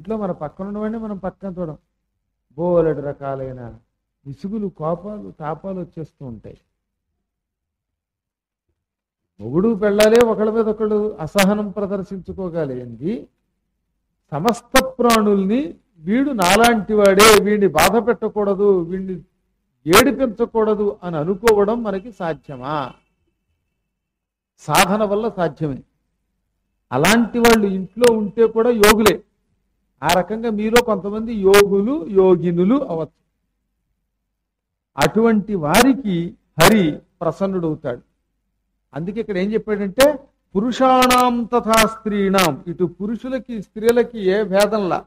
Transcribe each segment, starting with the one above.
ఇంట్లో మన పక్కన ఉన్నవాడిని మనం పక్కన చూడం బోలెడు రకాలైన విసుగులు కోపాలు తాపాలు వచ్చేస్తూ ఉంటాయి మొగుడు పెళ్ళాలే ఒకళ్ళ మీద ఒకళ్ళు అసహనం ప్రదర్శించుకోగలిగింది సమస్త ప్రాణుల్ని వీడు నాలాంటి వాడే వీడిని బాధ పెట్టకూడదు వీడిని ఏడిపించకూడదు అని అనుకోవడం మనకి సాధ్యమా సాధన వల్ల సాధ్యమే అలాంటి వాళ్ళు ఇంట్లో ఉంటే కూడా యోగులే ఆ రకంగా మీలో కొంతమంది యోగులు యోగినులు అవచ్చు అటువంటి వారికి హరి ప్రసన్నుడవుతాడు అందుకే ఇక్కడ ఏం చెప్పాడంటే పురుషాణం తథా స్త్రీణాం ఇటు పురుషులకి స్త్రీలకి ఏ భేదంలా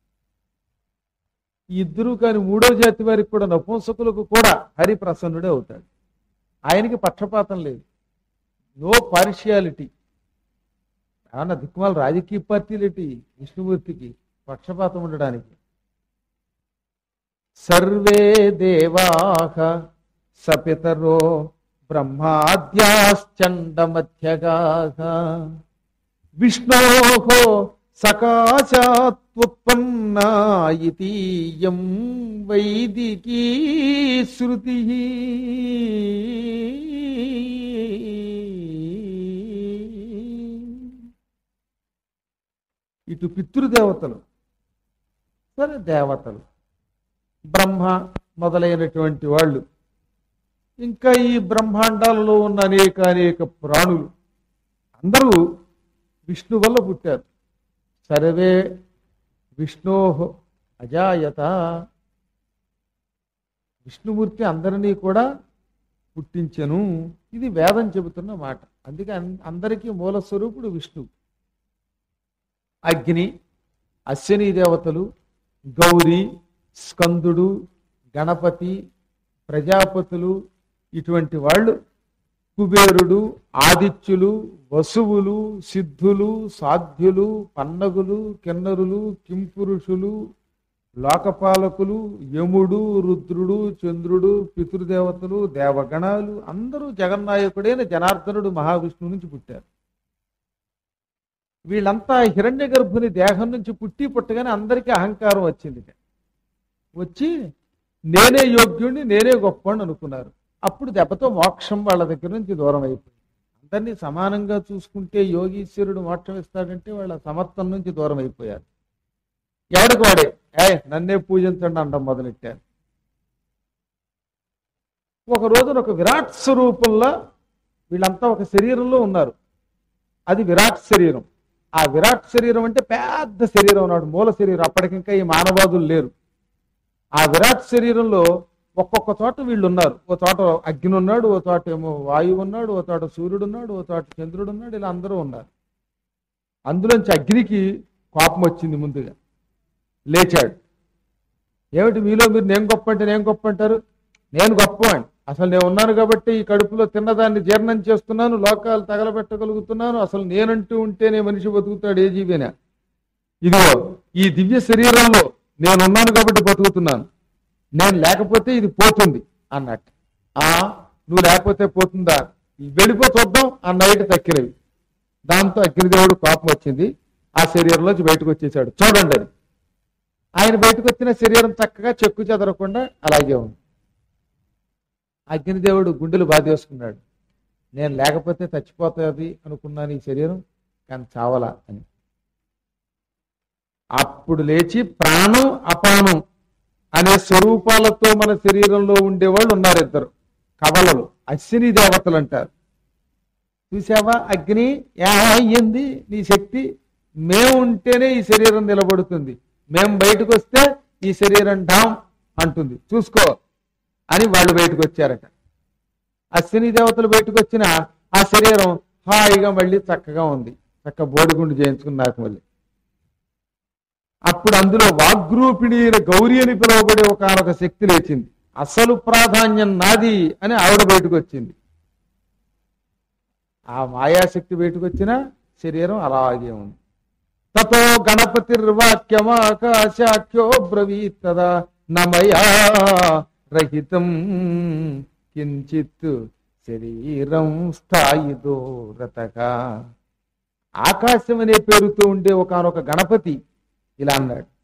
ఈ ఇద్దరు కానీ మూడో జాతి వారికి కూడా నపుంసకులకు కూడా హరి ప్రసన్నుడే అవుతాడు ఆయనకి పక్షపాతం లేదు నో పార్షియాలిటీ ఏమన్నా దిక్కుమాల రాజకీయ పార్టీలేటి విష్ణుమూర్తికి పక్షపాతం ఉండడానికి సర్వే దేవాహ సపితరో బ్రహ్మాద్యాశ్చండమధ్యగాహ విష్ణో సకాశాత్వుత్పన్నా ఇతీయం వైదికీ శృతి ఇటు పితృదేవతలు సరే దేవతలు బ్రహ్మ మొదలైనటువంటి వాళ్ళు ఇంకా ఈ బ్రహ్మాండాలలో ఉన్న అనేక అనేక ప్రాణులు అందరూ విష్ణు వల్ల పుట్టారు సర్వే విష్ణో అజాయత విష్ణుమూర్తి అందరినీ కూడా పుట్టించెను ఇది వేదం చెబుతున్న మాట అందుకే అన్- అందరికీ మూల స్వరూపుడు విష్ణు అగ్ని అశ్విని దేవతలు గౌరీ స్కందుడు గణపతి ప్రజాపతులు ఇటువంటి వాళ్ళు కుబేరుడు ఆదిత్యులు వసువులు సిద్ధులు సాధ్యులు పన్నగులు కిన్నరులు కింపురుషులు లోకపాలకులు యముడు రుద్రుడు చంద్రుడు పితృదేవతలు దేవగణాలు అందరూ జగన్నాయకుడైన జనార్దనుడు మహావిష్ణువు నుంచి పుట్టారు వీళ్ళంతా హిరణ్య గర్భుని దేహం నుంచి పుట్టి పుట్టగానే అందరికీ అహంకారం వచ్చింది వచ్చి నేనే యోగ్యుణ్ణి నేనే గొప్పని అనుకున్నారు అప్పుడు దెబ్బతో మోక్షం వాళ్ళ దగ్గర నుంచి దూరం అయిపోయింది అందరినీ సమానంగా చూసుకుంటే యోగీశ్వరుడు మోక్షం ఇస్తాడంటే వాళ్ళ సమర్థం నుంచి దూరం అయిపోయారు ఎవడికి వాడే ఏ నన్నే పూజించండి అనడం మొదలెట్టారు ఒక రోజున ఒక విరాట్ స్వరూపంలో వీళ్ళంతా ఒక శరీరంలో ఉన్నారు అది విరాట్ శరీరం ఆ విరాట్ శరీరం అంటే పెద్ద శరీరం ఉన్నాడు మూల శరీరం అప్పటికింకా ఈ మానవాదులు లేరు ఆ విరాట్ శరీరంలో ఒక్కొక్క చోట వీళ్ళు ఉన్నారు ఓ చోట అగ్ని ఉన్నాడు ఓ చోట ఏమో వాయువు ఉన్నాడు ఓ చోట సూర్యుడు ఉన్నాడు ఓ చోట చంద్రుడు ఉన్నాడు ఇలా అందరూ ఉన్నారు అందులోంచి అగ్నికి కోపం వచ్చింది ముందుగా లేచాడు ఏమిటి మీలో మీరు నేను గొప్ప అంటే నేను గొప్ప అంటారు నేను గొప్ప అండి అసలు నేను ఉన్నాను కాబట్టి ఈ కడుపులో తిన్నదాన్ని జీర్ణం చేస్తున్నాను లోకాలు తగలబెట్టగలుగుతున్నాను అసలు నేనంటూ ఉంటేనే మనిషి బతుకుతాడు ఏ జీవైనా ఇదిగో ఈ దివ్య శరీరంలో నేనున్నాను కాబట్టి బతుకుతున్నాను నేను లేకపోతే ఇది పోతుంది అన్నట్టు ఆ నువ్వు లేకపోతే పోతుందా వెళ్ళిపో చూద్దాం ఆ నైట్ తక్కినవి దాంతో అగ్నిదేవుడు కోపం వచ్చింది ఆ శరీరంలోంచి బయటకు వచ్చేసాడు చూడండి అది ఆయన బయటకు వచ్చిన శరీరం చక్కగా చెక్కు చెదరకుండా అలాగే ఉంది అగ్నిదేవుడు గుండెలు బాధేసుకున్నాడు నేను లేకపోతే చచ్చిపోతుంది అనుకున్నాను ఈ శరీరం కానీ చావలా అని అప్పుడు లేచి ప్రాణం అపానం అనే స్వరూపాలతో మన శరీరంలో ఉండేవాళ్ళు ఉన్నారు ఇద్దరు కవలలు అశ్విని దేవతలు అంటారు చూసావా అగ్ని ఏమయ్యింది నీ శక్తి మేము ఉంటేనే ఈ శరీరం నిలబడుతుంది మేము బయటకు వస్తే ఈ శరీరం డామ్ అంటుంది చూసుకో అని వాళ్ళు బయటకు వచ్చారట అశ్విని దేవతలు బయటకు వచ్చిన ఆ శరీరం హాయిగా మళ్ళీ చక్కగా ఉంది చక్క బోడిగుండు చేయించుకుని నాకు మళ్ళీ అప్పుడు అందులో వాగ్రూపిణి అయిన గౌరీ అని పిలువబడే ఒక శక్తి లేచింది అసలు ప్రాధాన్యం నాది అని ఆవిడ బయటకు వచ్చింది ఆ మాయాశక్తి బయటకు వచ్చిన శరీరం అలాగే ఉంది తతో గణపతిర్వాక్యమాకాశాఖ్యో బ్రవీత్ తదా నమయా రహితం కించిత్ శరీరం స్థాయిదో రతగా ఆకాశం అనే పేరుతో ఉండే ఒకనొక గణపతి ఇలా అన్నాడు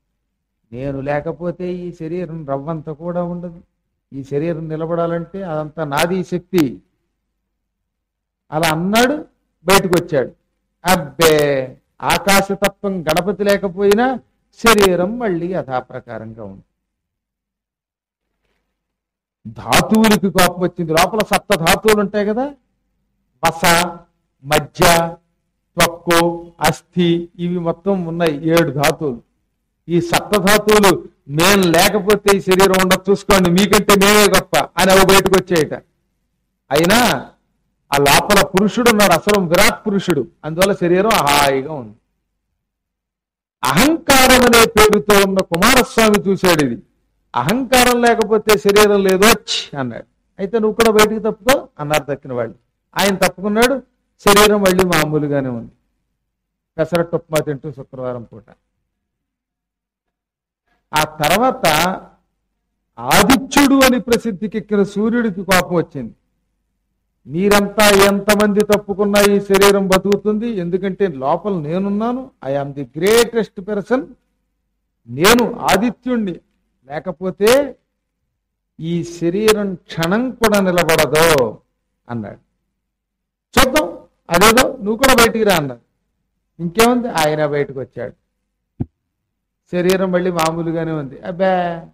నేను లేకపోతే ఈ శరీరం రవ్వంత కూడా ఉండదు ఈ శరీరం నిలబడాలంటే అదంతా నాది శక్తి అలా అన్నాడు బయటకు వచ్చాడు అబ్బే ఆకాశతత్వం గణపతి లేకపోయినా శరీరం మళ్ళీ యథాప్రకారంగా ఉంది ధాతువులకి కోపం వచ్చింది లోపల సప్త ధాతువులు ఉంటాయి కదా వస మజ్జ త్వక్కు అస్థి ఇవి మొత్తం ఉన్నాయి ఏడు ధాతువులు ఈ సప్త ధాతువులు నేను లేకపోతే ఈ శరీరం ఉండదు చూసుకోండి మీకంటే మేమే గొప్ప అని అవి బయటకు వచ్చేయట అయినా ఆ లోపల పురుషుడు ఉన్నాడు అసలు విరాట్ పురుషుడు అందువల్ల శరీరం హాయిగా ఉంది అహంకారం అనే పేరుతో ఉన్న కుమారస్వామి చూశాడు ఇది అహంకారం లేకపోతే శరీరం లేదోచ్ అన్నాడు అయితే నువ్వు కూడా బయటికి తప్పుకో అన్నారు తక్కిన వాళ్ళు ఆయన తప్పుకున్నాడు శరీరం మళ్ళీ మామూలుగానే ఉంది పెసరట్టు ఉప్మా తింటూ శుక్రవారం పూట ఆ తర్వాత ఆదిత్యుడు అని ప్రసిద్ధికెక్కిన సూర్యుడికి కోపం వచ్చింది మీరంతా ఎంతమంది తప్పుకున్నా ఈ శరీరం బతుకుతుంది ఎందుకంటే లోపల నేనున్నాను I am the greatest person నేను ఆదిత్యుణ్ణి లేకపోతే ఈ శరీరం క్షణం కూడా నిలబడదు అన్నాడు చూద్దాం అదేదో నువ్వు కూడా బయటికి రా అన్నాడు ఇంకేముంది ఆయన బయటకు వచ్చాడు శరీరం మళ్ళీ మామూలుగానే ఉంది అబ్బా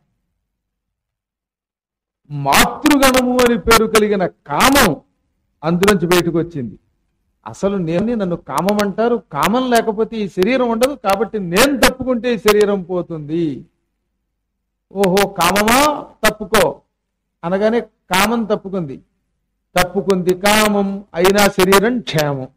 మాతృగణము అని పేరు కలిగిన కామం అందులోంచి బయటకు వచ్చింది అసలు నేను నన్ను కామం అంటారు కామం లేకపోతే ఈ శరీరం ఉండదు కాబట్టి నేను తప్పుకుంటే ఈ శరీరం పోతుంది ఓహో కామమా తప్పుకో అనగానే కామం తప్పుకుంది తప్పుకుంది కామం అయినా శరీరం క్షేమం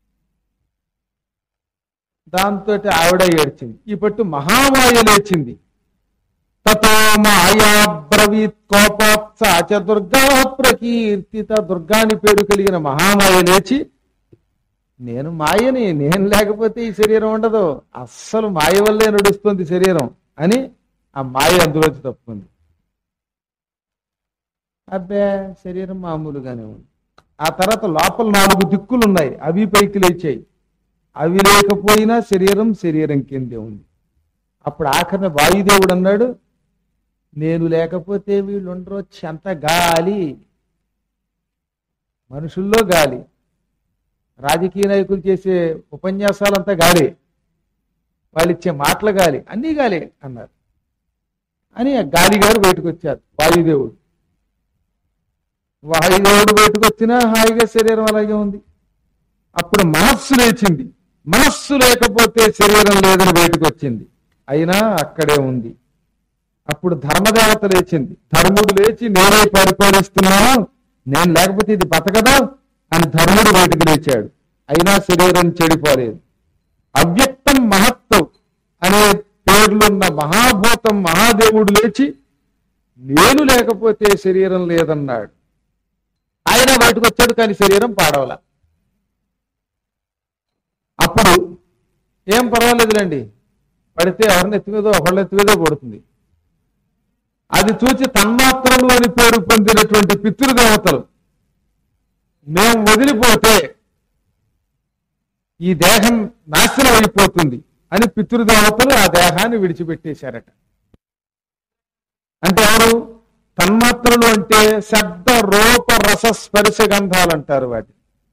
దాంతో ఆవిడ ఏడ్చింది ఈ పట్టు మహామాయ లేచింది తతో మాయా బ్రవీత్ కోపాత్స చ దుర్గా ప్రకీర్తిత దుర్గాని పేరు కలిగిన మహామాయ లేచి నేను మాయని నేను లేకపోతే ఈ శరీరం ఉండదు అస్సలు మాయ వల్లే నడుస్తుంది శరీరం అని ఆ మాయ అందులోంచి తప్పుకుంది అబ్బే శరీరం మామూలుగానే ఉంది ఆ తర్వాత లోపల నాలుగు దిక్కులు ఉన్నాయి అవి పైకి లేచాయి అవి లేకపోయినా శరీరం శరీరం కిందే ఉంది అప్పుడు ఆఖరిన వాయుదేవుడు అన్నాడు నేను లేకపోతే వీళ్ళు ఉండరు అంత గాలి మనుషుల్లో గాలి రాజకీయ నాయకులు చేసే ఉపన్యాసాలంతా గాలి వాళ్ళు ఇచ్చే మాటల గాలి అన్నీ గాలి అన్నారు అని ఆ గాలి గారు బయటకు వచ్చారు వాయుదేవుడు వాయుదేవుడు బయటకు వచ్చినా హాయిగా శరీరం అలాగే ఉంది అప్పుడు మనస్సు లేచింది మనస్సు లేకపోతే శరీరం లేదని బయటకు వచ్చింది అయినా అక్కడే ఉంది అప్పుడు ధర్మదేవత లేచింది ధర్ముడు లేచి నేనే పరిపాలిస్తున్నాను నేను లేకపోతే ఇది బతకదా అని ధర్ముడు బయటకు లేచాడు అయినా శరీరం చెడిపోలేదు అవ్యక్తం మహత్వం అనే పేర్లున్న మహాభూతం మహాదేవుడు లేచి నేను లేకపోతే శరీరం లేదన్నాడు ఆయన బయటకు వచ్చాడు కానీ శరీరం పాడవల అప్పుడు ఏం పర్వాలేదులేండి పడితే ఎవరిని ఎత్తి మీదో ఒకళ్ళ ఎత్తి మీదో కొడుతుంది అది చూచి తన్మాత్రలు అని పేరు పొందినటువంటి పితృదేవతలు మేము వదిలిపోతే ఈ దేహం నాశనం అయిపోతుంది అని పితృదేవతలు ఆ దేహాన్ని విడిచిపెట్టేశారట అంటే ఎవరు తన్మాత్రలు అంటే శబ్ద రూప రస స్పర్శ గంధాలు అంటారు వాటి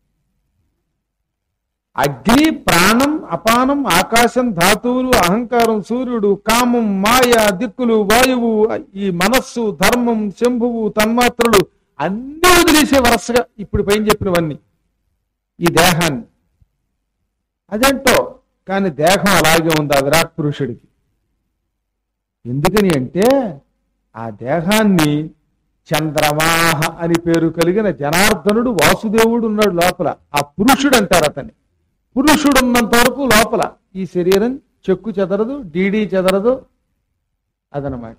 అగ్ని ప్రాణం అపానం ఆకాశం ధాతువులు అహంకారం సూర్యుడు కామం మాయ దిక్కులు వాయువు ఈ మనస్సు ధర్మం శంభువు తన్మాత్రలు అన్నీ వదిలేసే వరుసగా ఇప్పుడు పైన చెప్పినవన్నీ ఈ దేహాన్ని అదేంటో కానీ దేహం అలాగే ఉంది ఆ విరాట్ పురుషుడికి ఎందుకని అంటే ఆ దేహాన్ని చంద్రమాహ అని పేరు కలిగిన జనార్దనుడు వాసుదేవుడు ఉన్నాడు లోపల ఆ పురుషుడు అంటారు అతన్ని పురుషుడు ఉన్నంత వరకు లోపల ఈ శరీరం చెక్కు చెదరదు డీడీ చెదరదు అదనమాట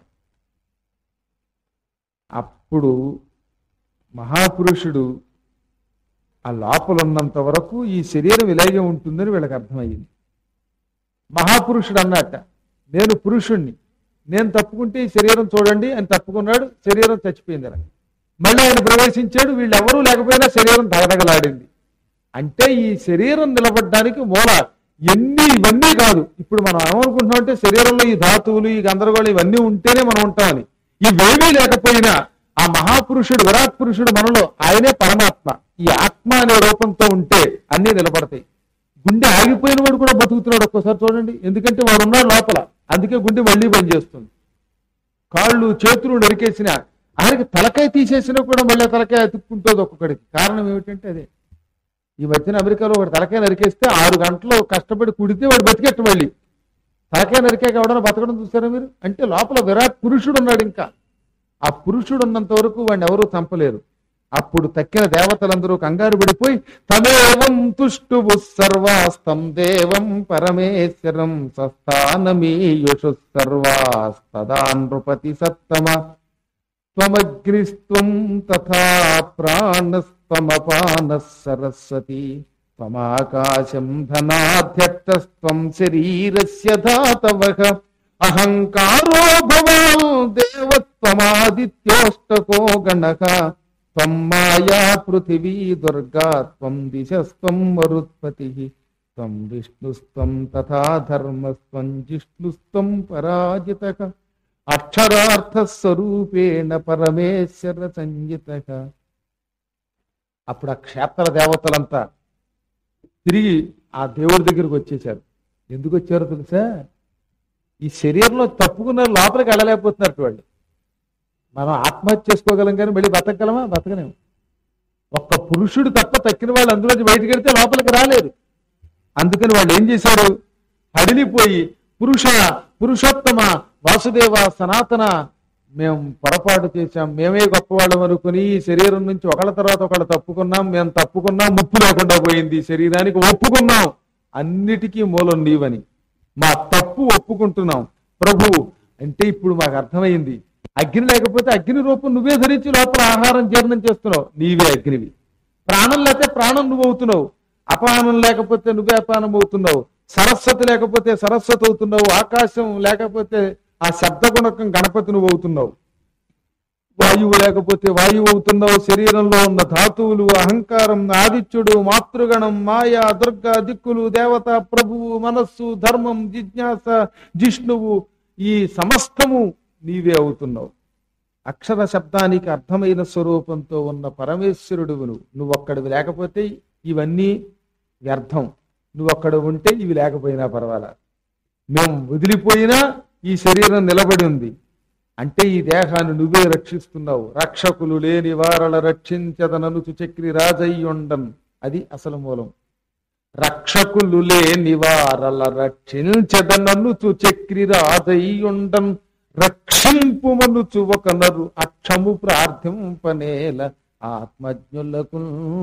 అప్పుడు మహాపురుషుడు ఆ లోపల ఉన్నంత వరకు ఈ శరీరం ఇలాగే ఉంటుందని వీళ్ళకి అర్థమయ్యింది మహాపురుషుడు అన్నట్ట నేను పురుషుణ్ణి నేను తప్పుకుంటే ఈ శరీరం చూడండి అని తప్పుకున్నాడు శరీరం చచ్చిపోయింది అలా మళ్ళీ ఆయన ప్రవేశించాడు వీళ్ళు ఎవరూ లేకపోయినా శరీరం దగదగలాడింది అంటే ఈ శరీరం నిలబడడానికి మూల ఎన్ని ఇవన్నీ కాదు ఇప్పుడు మనం ఏమనుకుంటున్నాం అంటే శరీరంలో ఈ ధాతువులు ఈ గందరగోళం ఇవన్నీ ఉంటేనే మనం ఉంటామని ఇవేమీ లేకపోయినా ఆ మహాపురుషుడు విరాట్ పురుషుడు మనలో ఆయనే పరమాత్మ ఈ ఆత్మ అనే రూపంతో ఉంటే అన్నీ నిలబడతాయి గుండె ఆగిపోయిన వాడు కూడా బతుకుతున్నాడు ఒక్కోసారి చూడండి ఎందుకంటే వాడు ఉన్నాడు లోపల అందుకే గుండె మళ్ళీ పనిచేస్తుంది కాళ్ళు చేతులు నరికేసిన ఆయనకి తలకాయ తీసేసినా కూడా మళ్ళీ తలకాయ అతుక్కుంటుంది ఒక్కొక్కడికి కారణం ఏమిటంటే అదే ఈ మధ్యన అమెరికాలో ఒకటి తలకాయ నరికేస్తే ఆరు గంటలు కష్టపడి కుడితే వాడు బతికెట్టు మళ్ళీ తలకాయ నరికాక ఎవడన్నా బతకడం చూసారా మీరు అంటే లోపల విరాట్ పురుషుడు ఉన్నాడు ఇంకా ఆ పురుషుడు ఉన్నంత వరకు వాడిని ఎవరూ చంపలేరు అప్పుడు తక్కిన దేవతలందరూ కంగారు పడిపోయి తమేవం తుష్టువు సర్వాస్తం దేవం పరమేశ్వరం సస్థానమీయుషు సర్వాస్తదా నృపతి సత్తమ త్వమగ్నిస్త్వం తథా ప్రాణస్త్వమపాన సరస్వతి త్వమాకాశం ధనాధ్యర్థస్త్వం శరీరస్య ధాతవః అహంకారో భవాన్ దేవత్వమాదిత్యోష్టకో గణక త్వం మాయా పృథివీ దుర్గా త్వం దిశస్త్వం మరుత్పతి త్వం విష్ణుస్త్వం తథా ధర్మస్త్వం జిష్ణుస్త్వం పరాజితక అక్షరార్థ స్వరూపేణ పరమేశ్వర సంజితక అప్పుడు ఆ క్షేత్ర దేవతలంతా తిరిగి ఆ దేవుడి దగ్గరికి వచ్చేసారు ఎందుకు వచ్చారో తెలుసా ఈ శరీరంలో తప్పుకున్నారు లోపలికి వెళ్ళలేకపోతున్నారు వాళ్ళు మనం ఆత్మహత్య చేసుకోగలం కానీ మళ్ళీ బతకగలమా బతకలేము ఒక్క పురుషుడు తప్ప తక్కిన వాళ్ళు అందులోంచి బయటికి వెళ్తే లోపలికి రాలేరు అందుకని వాళ్ళు ఏం చేశారు హడిలిపోయి పురుష పురుషోత్తమ వాసుదేవ సనాతన మేము పొరపాటు చేశాం మేమే గొప్పవాళ్ళం అనుకుని ఈ శరీరం నుంచి ఒకళ్ళ తర్వాత ఒకళ్ళు తప్పుకున్నాం మేము తప్పుకున్నాం ముప్పు లేకుండా పోయింది ఈ శరీరానికి ఒప్పుకున్నాం అన్నిటికీ మూలం నీవని మా తప్పు ఒప్పుకుంటున్నాం ప్రభు అంటే ఇప్పుడు మాకు అర్థమైంది అగ్ని లేకపోతే అగ్ని రూపం నువ్వే ధరించి లోపల ఆహారం జీర్ణం చేస్తున్నావు నీవే అగ్నివి ప్రాణం లేకపోతే ప్రాణం నువ్వు అవుతున్నావు అపానం లేకపోతే నువ్వే అపానం అవుతున్నావు సరస్వతి లేకపోతే సరస్వతి అవుతున్నావు ఆకాశం లేకపోతే ఆ శబ్ద గుణకం గణపతి నువ్వు అవుతున్నావు వాయువు లేకపోతే వాయువు అవుతున్నావు శరీరంలో ఉన్న ధాతువులు అహంకారం ఆదిత్యుడు మాతృగణం మాయ దుర్గ దిక్కులు దేవత ప్రభువు మనస్సు ధర్మం జిజ్ఞాస జిష్ణువు ఈ సమస్తము నీవే అవుతున్నావు అక్షర శబ్దానికి అర్థమైన స్వరూపంతో ఉన్న పరమేశ్వరుడు నువ్వు నువ్వు ఒక్కడివి లేకపోతే ఇవన్నీ వ్యర్థం నువ్వు అక్కడ ఉంటే ఇవి లేకపోయినా పర్వాలా మేము వదిలిపోయినా ఈ శరీరం నిలబడి ఉంది అంటే ఈ దేహాన్ని నువ్వే రక్షిస్తున్నావు రక్షకులు లేని వారల రక్షించదననుచు చక్రి రాజయ్యుండన్ అది అసలు మూలం రక్షకులు లేని వారల రక్షించదననుచు చక్రి రాజయ్యుండన్ రక్షింపుమనుచు ఒక నరు అక్షము ప్రార్థింపనేల ఆత్మజ్ఞులకు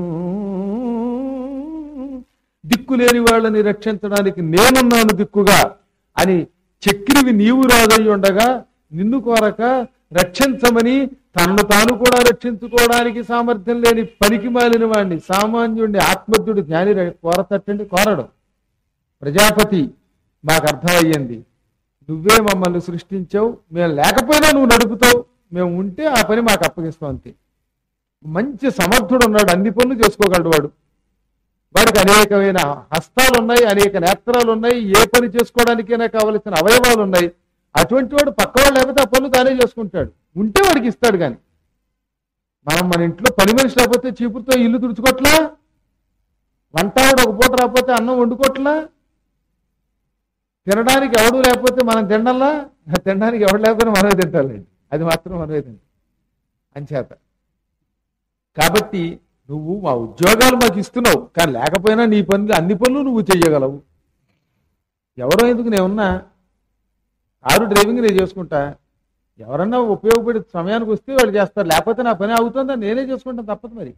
దిక్కులేని వాళ్ళని రక్షించడానికి నేనున్నాను దిక్కుగా అని చక్రివి నీవు రాజయ్యి ఉండగా నిన్ను కోరక రక్షించమని తన్ను తాను కూడా రక్షించుకోవడానికి సామర్థ్యం లేని పనికి మాలిన వాడిని సామాన్యుడిని ఆత్మజ్ఞుడు జ్ఞాని ర- కోరతట్టండి కోరడు ప్రజాపతి మాకు అర్థమయ్యింది నువ్వే మమ్మల్ని సృష్టించావు మేము లేకపోయినా నువ్వు నడుపుతావు మేము ఉంటే ఆ పని మాకు అప్పగిస్తాం అంతే మంచి సమర్థుడు ఉన్నాడు అన్ని పనులు చేసుకోగలడు వాడు వాడికి అనేకమైన హస్తాలు ఉన్నాయి అనేక నేత్రాలు ఉన్నాయి ఏ పని చేసుకోవడానికైనా కావలసిన అవయవాలు ఉన్నాయి అటువంటి వాడు పక్క వాళ్ళు లేకపోతే ఆ పనులు తానే చేసుకుంటాడు ఉంటే వాడికి ఇస్తాడు కానీ మనం మన ఇంట్లో పని మనిషి రాకపోతే చీపురుతో ఇల్లు తుడుచుకోట్లా వంట ఆవిడ ఒక పూట రాకపోతే అన్నం వండుకోట్లా తినడానికి ఎవడు లేకపోతే మనం తినడంలా తినడానికి ఎవడు లేకపోతే మనమే తింటాలండి అది మాత్రం మనమే తింటాం అంచేత కాబట్టి నువ్వు మా ఉద్యోగాలు మాకు ఇస్తున్నావు కానీ లేకపోయినా నీ పనులు అన్ని పనులు నువ్వు చెయ్యగలవు ఎవరో ఎందుకు నేను ఉన్నా కారు డ్రైవింగ్ నేను చేసుకుంటా ఎవరన్నా ఉపయోగపడి సమయానికి వస్తే వాళ్ళు చేస్తారు లేకపోతే నా పని అవుతుందా నేనే చేసుకుంటాను తప్పదు మరి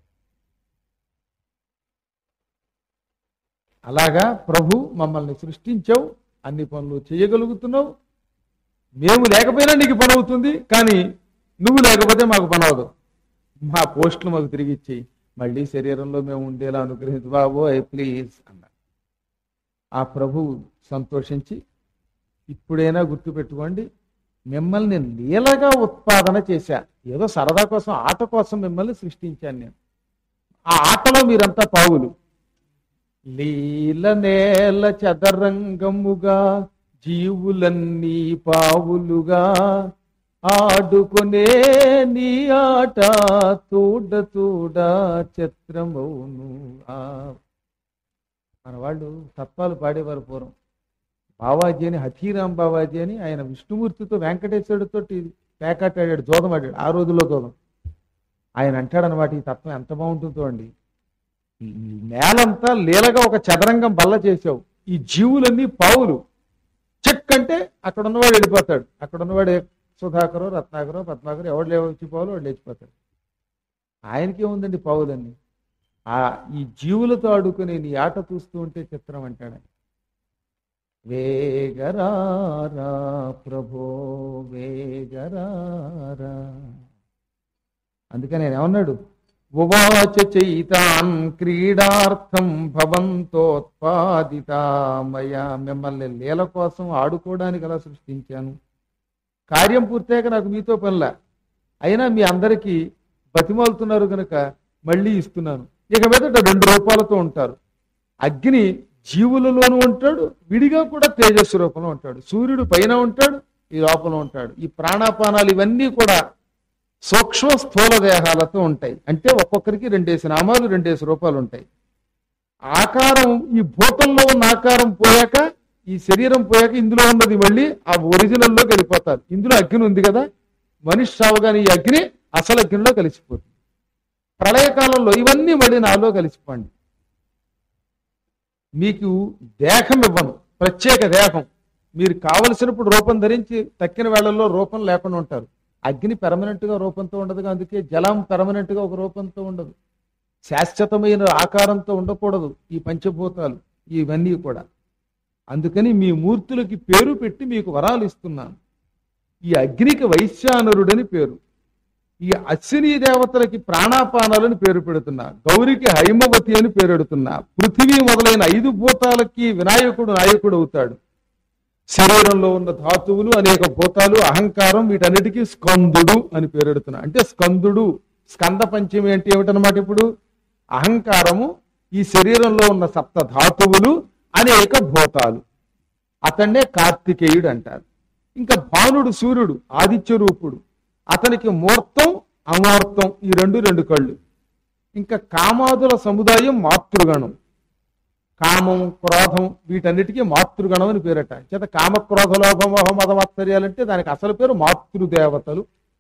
అలాగా ప్రభు మమ్మల్ని సృష్టించావు అన్ని పనులు చేయగలుగుతున్నావు మేము లేకపోయినా నీకు పని అవుతుంది కానీ నువ్వు లేకపోతే మాకు పని అవదు మా పోస్టులు మాకు తిరిగి ఇచ్చేయి మళ్ళీ శరీరంలో మేము ఉండేలా అనుగ్రహించు బాబు ఐ ప్లీజ్ అన్నారు ఆ ప్రభు సంతోషించి ఇప్పుడైనా గుర్తుపెట్టుకోండి మిమ్మల్ని లీలగా ఉత్పాదన చేశా ఏదో సరదా కోసం ఆట కోసం మిమ్మల్ని సృష్టించాను నేను ఆ ఆటలో మీరంతా పావులు లీల నేల చదరంగముగా జీవులన్నీ పావులుగా ఆడుకునే నీ ఆట తోడ తోడ చిత్రమౌను ఆ మన వాళ్ళు తత్వాలు పాడేవారు పూర్వం బావాజీ అని హఠీరాం బావాజీ అని ఆయన విష్ణుమూర్తితో వెంకటేశ్వరుడితో పేకాట ఆడాడు జోదం ఆడాడు ఆ రోజుల్లో జోదం ఆయన అంటాడనమాట ఈ తత్వం ఎంత బాగుంటుందో అండి ఈ నేలంతా లీలగా ఒక చదరంగం బల్ల చేసావు ఈ జీవులన్నీ పావులు చెక్ అంటే అక్కడ ఉన్నవాడు వెళ్ళిపోతాడు అక్కడ ఉన్నవాడు ఏ సుధాకరో రత్నాకరో పద్మాకరో ఎవడు లేచి పావులు వాడు లేచిపోతాడు ఆయనకి ఏముందండి పావులన్నీ ఆ ఈ జీవులతో ఆడుకునే నీ ఆట చూస్తూ ఉంటే చిత్రం అంటాడు వేగరారా ప్రభో వేగరారా అందుకని నేను ఏమన్నాడు ఉవాచ చైతాన్ క్రీడార్థం భవంతోత్పాదితామయ మిమ్మల్ని లీల కోసం ఆడుకోవడానికి అలా సృష్టించాను కార్యం పూర్తయ్యాక నాకు మీతో పనిలా అయినా మీ అందరికీ బతిమాలుతున్నారు కనుక మళ్ళీ ఇస్తున్నాను ఇక మీదట రెండు రూపాలతో ఉంటారు అగ్ని జీవులలోనూ ఉంటాడు విడిగా కూడా తేజస్సు రూపంలో ఉంటాడు సూర్యుడు పైన ఉంటాడు ఈ లోపల ఉంటాడు ఈ ప్రాణాపానాలు ఇవన్నీ కూడా సూక్ష్మ స్థూల దేహాలతో ఉంటాయి అంటే ఒక్కొక్కరికి రెండేసి నామాలు రెండేసి రూపాలు ఉంటాయి ఆకారం ఈ భూతంలో ఉన్న ఆకారం పోయాక ఈ శరీరం పోయాక ఇందులో ఉన్నది మళ్ళీ ఆ ఒరిజినల్లోకి వెళ్ళిపోతారు ఇందులో అగ్ని ఉంది కదా మనిషి సావగానే ఈ అగ్ని అసలు అగ్నిలో కలిసిపోతుంది ప్రళయకాలంలో ఇవన్నీ మళ్ళీ నాలో కలిసిపోండి మీకు దేహం ఇవ్వను ప్రత్యేక దేహం మీరు కావలసినప్పుడు రూపం ధరించి తక్కిన వేళల్లో రూపం లేకుండా ఉంటారు అగ్ని పెర్మనెంట్ గా రూపంతో ఉండదు అందుకే జలం పెర్మనెంట్ గా ఒక రూపంతో ఉండదు శాశ్వతమైన ఆకారంతో ఉండకూడదు ఈ పంచభూతాలు ఇవన్నీ కూడా అందుకని మీ మూర్తులకి పేరు పెట్టి మీకు వరాలు ఇస్తున్నాను ఈ అగ్నికి వైశ్యానరుడని పేరు ఈ అశ్విని దేవతలకి ప్రాణాపానాలని పేరు పెడుతున్నా గౌరికి హైమవతి అని పేరు పెడుతున్నా పృథివీ మొదలైన ఐదు భూతాలకి వినాయకుడు నాయకుడు అవుతాడు శరీరంలో ఉన్న ధాతువులు అనేక భూతాలు అహంకారం వీటన్నిటికీ స్కందుడు అని పేరు పెడుతున్నా అంటే స్కందుడు స్కంద పంచమి అంటే ఏమిటనమాట ఇప్పుడు అహంకారము ఈ శరీరంలో ఉన్న సప్త ధాతువులు అనేక భూతాలు అతన్నే కార్తికేయుడు అంటారు ఇంకా భానుడు సూర్యుడు ఆదిత్య రూపుడు అతనికి మూర్తం అమూర్తం ఈ రెండు రెండు కళ్ళు ఇంకా కామాదుల సముదాయం మాతృగణం కామం క్రోధం వీటన్నిటికీ మాతృగణం అని పేరట చేత కామ క్రోధ లోభమోహ మదమాత్సర్యాలంటే దానికి అసలు పేరు మాతృదేవతలు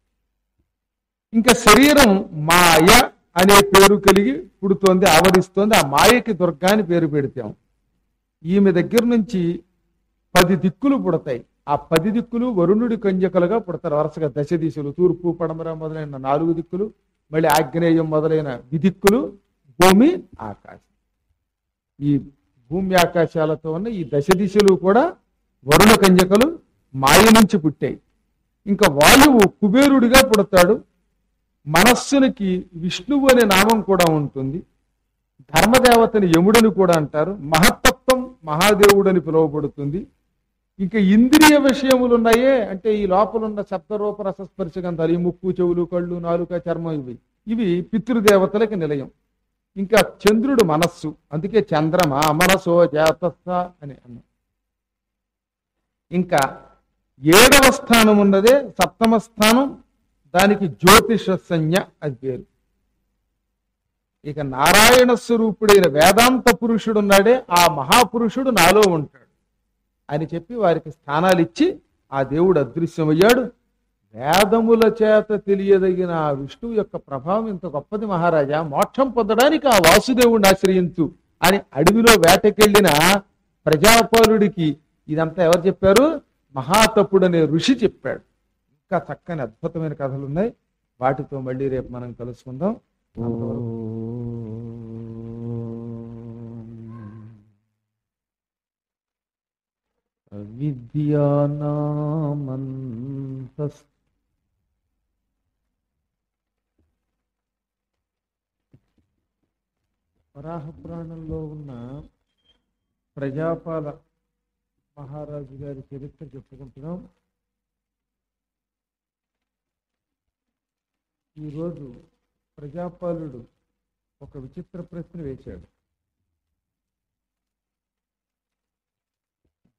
ఇంకా శరీరం మాయ అనే పేరు కలిగి పుడుతోంది ఆవరిస్తోంది ఆ మాయకి దుర్గా అని పేరు పెడతాం ఈమె దగ్గర నుంచి పది దిక్కులు పుడతాయి ఆ పది దిక్కులు వరుణుడి కంజకలుగా పుడతారు వరుసగా దశ దిశలు తూర్పు పడమర మొదలైన నాలుగు దిక్కులు మళ్ళీ ఆగ్నేయం మొదలైన విదిక్కులు భూమి ఆకాశం ఈ భూమి ఆకాశాలతో ఉన్న ఈ దశ దిశలు కూడా వరుణ కంజకలు మాయ నుంచి పుట్టాయి ఇంకా వాయువు కుబేరుడిగా పుడతాడు మనస్సునికి విష్ణువు అనే నామం కూడా ఉంటుంది ధర్మదేవతని యముడని కూడా అంటారు మహత్తత్వం మహాదేవుడని పిలువబడుతుంది ఇంకా ఇంద్రియ విషయములు ఉన్నాయే అంటే ఈ లోపల ఉన్న శబ్దరూప రసస్పర్శ గంధాలు ఈ ముక్కు చెవులు కళ్ళు నాలుక చర్మం ఇవి ఇవి పితృదేవతలకి నిలయం ఇంకా చంద్రుడు మనస్సు అందుకే చంద్రమా మనసో జాతస్థ అని అన్నాం ఇంకా ఏడవ స్థానం ఉన్నదే సప్తమ స్థానం దానికి జ్యోతిష సంజ్ఞ అది పేరు ఇక నారాయణ స్వరూపుడైన వేదాంత పురుషుడు ఉన్నాడే ఆ మహాపురుషుడు నాలో ఉంటాడు అని చెప్పి వారికి స్థానాలు ఇచ్చి ఆ దేవుడు అదృశ్యమయ్యాడు వేదముల చేత తెలియదగిన ఆ విష్ణువు యొక్క ప్రభావం ఇంత గొప్పది మహారాజా మోక్షం పొందడానికి ఆ వాసుదేవుడిని ఆశ్రయించు అని అడవిలో వేటకెళ్ళిన ప్రజాపాలుడికి ఇదంతా ఎవరు చెప్పారు మహాతపుడు అనే ఋషి చెప్పాడు ఇంకా చక్కని అద్భుతమైన కథలు ఉన్నాయి వాటితో మళ్ళీ రేపు మనం కలుసుకుందాం విద్యానామంత వరాహ పురాణంలో ఉన్న ప్రజాపాల మహారాజు గారి చరిత్ర చెప్పుకుంటున్నాం ఈరోజు ప్రజాపాలుడు ఒక విచిత్ర ప్రశ్న వేశాడు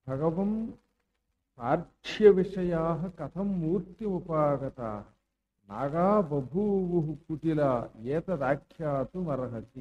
భగవం పార్శ్య విషయా కథం మూర్తి ఉపాగత నాగా బభూవు కుటిల ఏతదాఖ్యాతు మర్హసి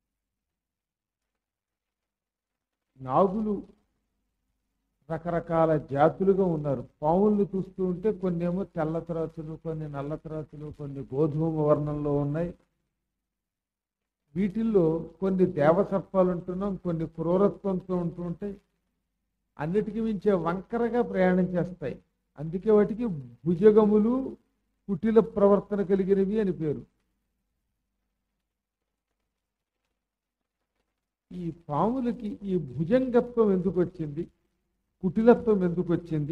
నాగులు రకరకాల జాతులుగా ఉన్నారు పాముల్ని చూస్తూ ఉంటే కొన్ని ఏమో తెల్ల త్రాచులు కొన్ని నల్ల త్రాచులు కొన్ని గోధుమ వర్ణంలో ఉన్నాయి వీటిల్లో కొన్ని దేవసర్పాలు ఉంటున్నాం కొన్ని క్రూరత్వంతో ఉంటూ ఉంటాయి అన్నిటికీ మించే వంకరగా ప్రయాణం చేస్తాయి అందుకే వాటికి భుజగములు కుటిల ప్రవర్తన కలిగినవి అని పేరు ఈ పాములకి ఈ భుజంగత్వం ఎందుకు వచ్చింది కుటిలత్వం ఎందుకు వచ్చింది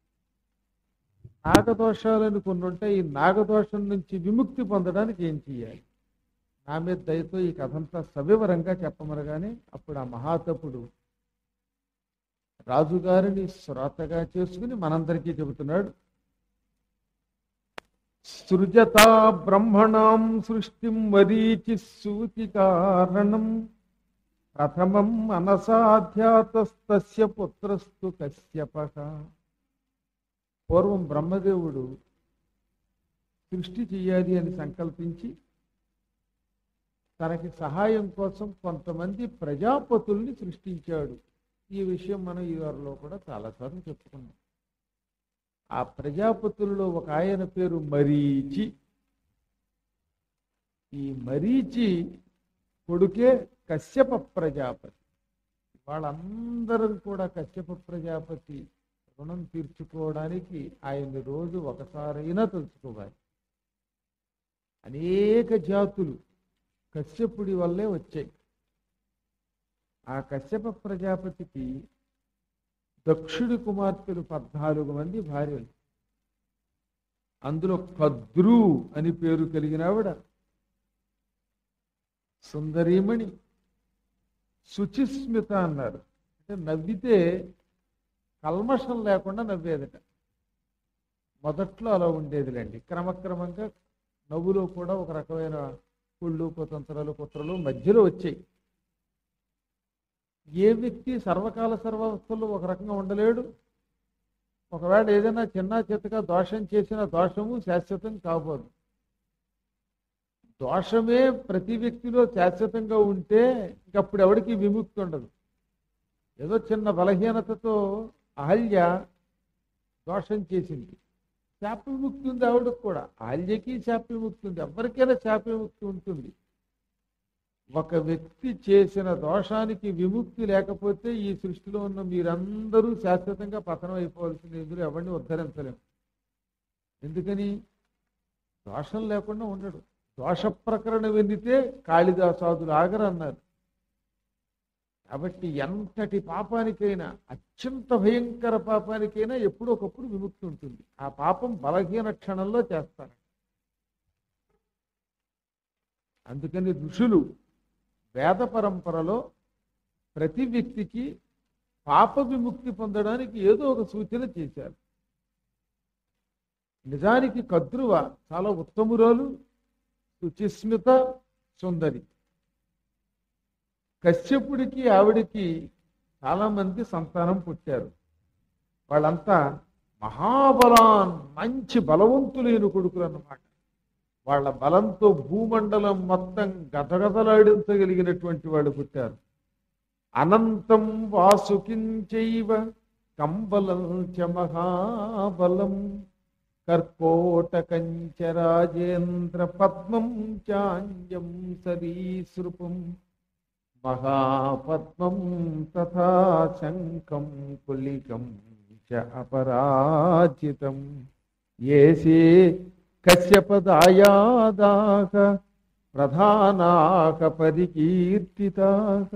నాగదోషాలని కొన్ని ఉంటాయి ఈ నాగదోషం నుంచి విముక్తి పొందడానికి ఏం చేయాలి నా మీద దయతో ఈ కథంతా సవివరంగా చెప్పమనగానే అప్పుడు ఆ మహాతపుడు రాజుగారిని శ్రోతగా చేసుకుని మనందరికీ చెబుతున్నాడు సృజతా బ్రహ్మణాం సృష్టిం మరీచి సూచి కారణం ప్రథమం అనసాధ్యాతస్తస్య పుత్రస్తు కశ్యపక పూర్వం బ్రహ్మదేవుడు సృష్టి చెయ్యాలి అని సంకల్పించి తనకి సహాయం కోసం కొంతమంది ప్రజాపతుల్ని సృష్టించాడు ఈ విషయం మనం ఈ వారిలో కూడా చాలాసార్లు చెప్పుకున్నాం ఆ ప్రజాపతుల్లో ఒక ఆయన పేరు మరీచి ఈ మరీచి కొడుకే కశ్యప ప్రజాపతి వాళ్ళందరూ కూడా కశ్యప ప్రజాపతి రుణం తీర్చుకోవడానికి ఆయన్ని రోజు ఒకసారైనా తెలుసుకోవాలి అనేక జాతులు కశ్యపుడి వల్లే వచ్చాయి ఆ కశ్యప ప్రజాపతికి దక్షుడి కుమార్తెలు పద్నాలుగు మంది భార్యలు అందులో కద్రు అని పేరు కలిగిన ఆవిడ సుందరీమణి శుచిస్మిత అన్నారు అంటే నవ్వితే కల్మషం లేకుండా నవ్వేదట మొదట్లో అలా ఉండేదిలేండి క్రమక్రమంగా నవ్వులో కూడా ఒక రకమైన కుళ్ళు కుతంత్రాలు కుట్రలు మధ్యలో వచ్చాయి ఏ వ్యక్తి సర్వకాల సర్వావస్థల్లో ఒక రకంగా ఉండలేడు ఒకవేళ ఏదైనా చిన్న చిత్తగా దోషం చేసిన దోషము శాశ్వతం కాబోదు దోషమే ప్రతి వ్యక్తిలో శాశ్వతంగా ఉంటే ఇంకప్పుడు ఎవరికి విముక్తి ఉండదు ఏదో చిన్న బలహీనతతో అహల్య దోషం చేసింది శాప విముక్తి ఉంది ఆవిడకు కూడా అహల్యకి శాప విముక్తి ఉంది ఎవరికైనా శాప విముక్తి ఉంటుంది ఒక వ్యక్తి చేసిన దోషానికి విముక్తి లేకపోతే ఈ సృష్టిలో ఉన్న మీరందరూ శాశ్వతంగా పతనం అయిపోవాల్సింది ఇందులో ఎవరిని ఉద్ధరించలేము ఎందుకని దోషం లేకుండా ఉండడు దోష ప్రకరణ వెందితే కాళిదాసాదులు ఆగరన్నారు కాబట్టి ఎంతటి పాపానికైనా అత్యంత భయంకర పాపానికైనా ఎప్పుడో ఒకప్పుడు విముక్తి ఉంటుంది ఆ పాపం బలహీన క్షణంలో చేస్తారు అందుకని ఋషులు వేద పరంపరలో ప్రతి వ్యక్తికి పాప విముక్తి పొందడానికి ఏదో ఒక సూచన చేశారు నిజానికి కద్రువ చాలా ఉత్తమురాలు శుచిస్మిత సుందరి కశ్యపుడికి ఆవిడికి చాలా మంది సంతానం పుట్టారు వాళ్ళంతా మహాబలాన్ మంచి బలవంతులైన కొడుకులు అన్నమాట వాళ్ళ బలంతో భూమండలం మొత్తం గదగదలాడించగలిగినటువంటి వాళ్ళు పుట్టారు అనంతం వాసుకించైవ కంబలం చ మహాబలం కర్కోటకంచ రాజేంద్ర పద్మం చాంజం సరీసృపం మహాపద్మం తథా శంఖం కులికం చ అపరాజితం ఏసే కశ్యపదాయాదాక ప్రధానాక పరికీర్తితాక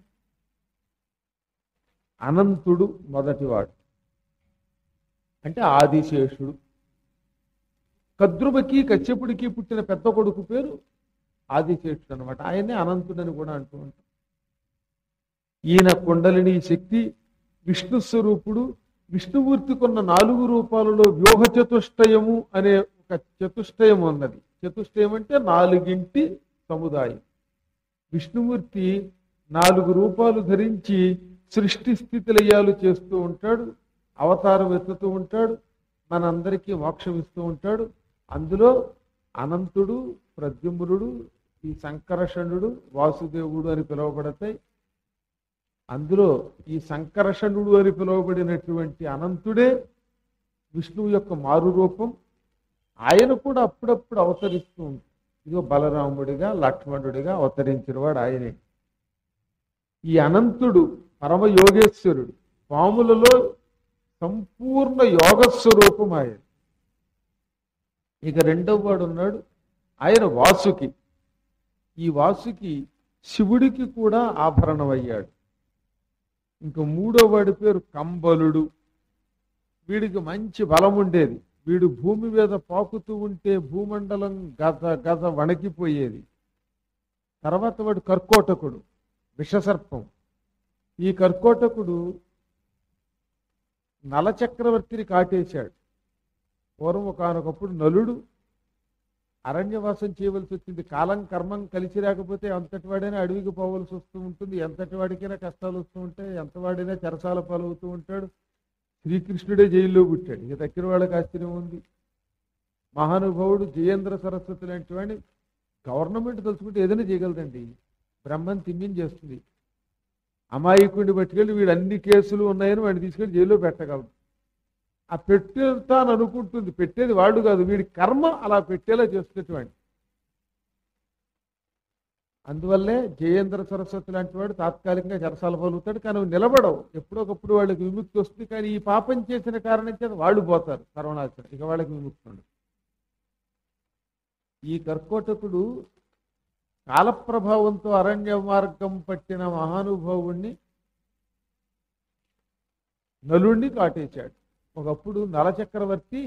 అనంతుడు మొదటివాడు అంటే ఆదిశేషుడు కద్రువకి కశ్యపుడికి పుట్టిన పెద్ద కొడుకు పేరు ఆదిశేషుడు అనమాట ఆయనే అనంతుడని కూడా అంటూ ఉంటాం ఈయన కుండలిని శక్తి విష్ణు స్వరూపుడు విష్ణుమూర్తికున్న నాలుగు రూపాలలో వ్యూహ చతుష్టయము అనే ఒక చతుష్టయం ఉన్నది చతుష్టయం అంటే నాలుగింటి సముదాయం విష్ణుమూర్తి నాలుగు రూపాలు ధరించి సృష్టి స్థితి లయాలు చేస్తూ ఉంటాడు అవతారం ఎత్తుతూ ఉంటాడు మనందరికీ మోక్షం ఇస్తూ ఉంటాడు అందులో అనంతుడు ప్రద్యుమ్నుడు ఈ సంకర్షణుడు వాసుదేవుడు అని పిలువబడతాయి అందులో ఈ సంకర్షణుడు అని పిలువబడినటువంటి అనంతుడే విష్ణువు యొక్క మారు రూపం ఆయన కూడా అప్పుడప్పుడు అవతరిస్తూ ఉంటాడు ఇదిగో బలరాముడిగా లక్ష్మణుడిగా అవతరించిన వాడు ఆయనే ఈ అనంతుడు పరమ యోగేశ్వరుడు పాములలో సంపూర్ణ యోగ స్వరూపం ఆయన ఇక రెండవ వాడు ఉన్నాడు ఆయన వాసుకి ఈ వాసుకి శివుడికి కూడా ఆభరణం అయ్యాడు ఇంక మూడో వాడి పేరు కంబలుడు వీడికి మంచి బలం ఉండేది వీడు భూమి మీద పాకుతూ ఉంటే భూమండలం గద గద వణికిపోయేది తర్వాత వాడు కర్కోటకుడు విషసర్పం ఈ కర్కోటకుడు నలచక్రవర్తిని కాటేశాడు పూర్వం ఒకనొకప్పుడు నలుడు అరణ్యవాసం చేయవలసి వచ్చింది కాలం కర్మం కలిసి రాకపోతే ఎంతటి వాడైనా అడవికి పోవలసి వస్తూ ఉంటుంది ఎంతటి వాడికైనా కష్టాలు వస్తూ ఉంటాయి ఎంత వాడైనా చెరసాల పాలవుతూ ఉంటాడు శ్రీకృష్ణుడే జైల్లో పుట్టాడు ఇక తక్కిన వాళ్ళకి ఆశ్చర్యం ఉంది మహానుభావుడు జయేంద్ర సరస్వతి లాంటి వాడిని గవర్నమెంట్ తలుచుకుంటే ఏదైనా చేయగలదండి బ్రహ్మం తిమ్మిని చేస్తుంది అమాయకుడిని పట్టుకెళ్ళి వీడు అన్ని కేసులు ఉన్నాయని వాడిని తీసుకెళ్ళి జైల్లో పెట్టగలదు ఆ పెట్టేతాను అనుకుంటుంది పెట్టేది వాడు కాదు వీడి కర్మ అలా పెట్టేలా చేస్తున్నటువంటి అందువల్లే జయేంద్ర సరస్వతి లాంటి వాడు తాత్కాలికంగా చెరసాల పలుకుతాడు కానీ అవి నిలబడవు ఎప్పుడో ఒకప్పుడు వాళ్ళకి విముక్తి వస్తుంది కానీ ఈ పాపం చేసిన కారణం చేత వాళ్ళు పోతారు సర్వనాశనం ఇక వాళ్ళకి విముక్తి ఉండదు ఈ కర్కోటకుడు కాలప్రభావంతో అరణ్య మార్గం పట్టిన మహానుభావుణ్ణి నలుణ్ణి కాటేశాడు ఒకప్పుడు నలచక్రవర్తి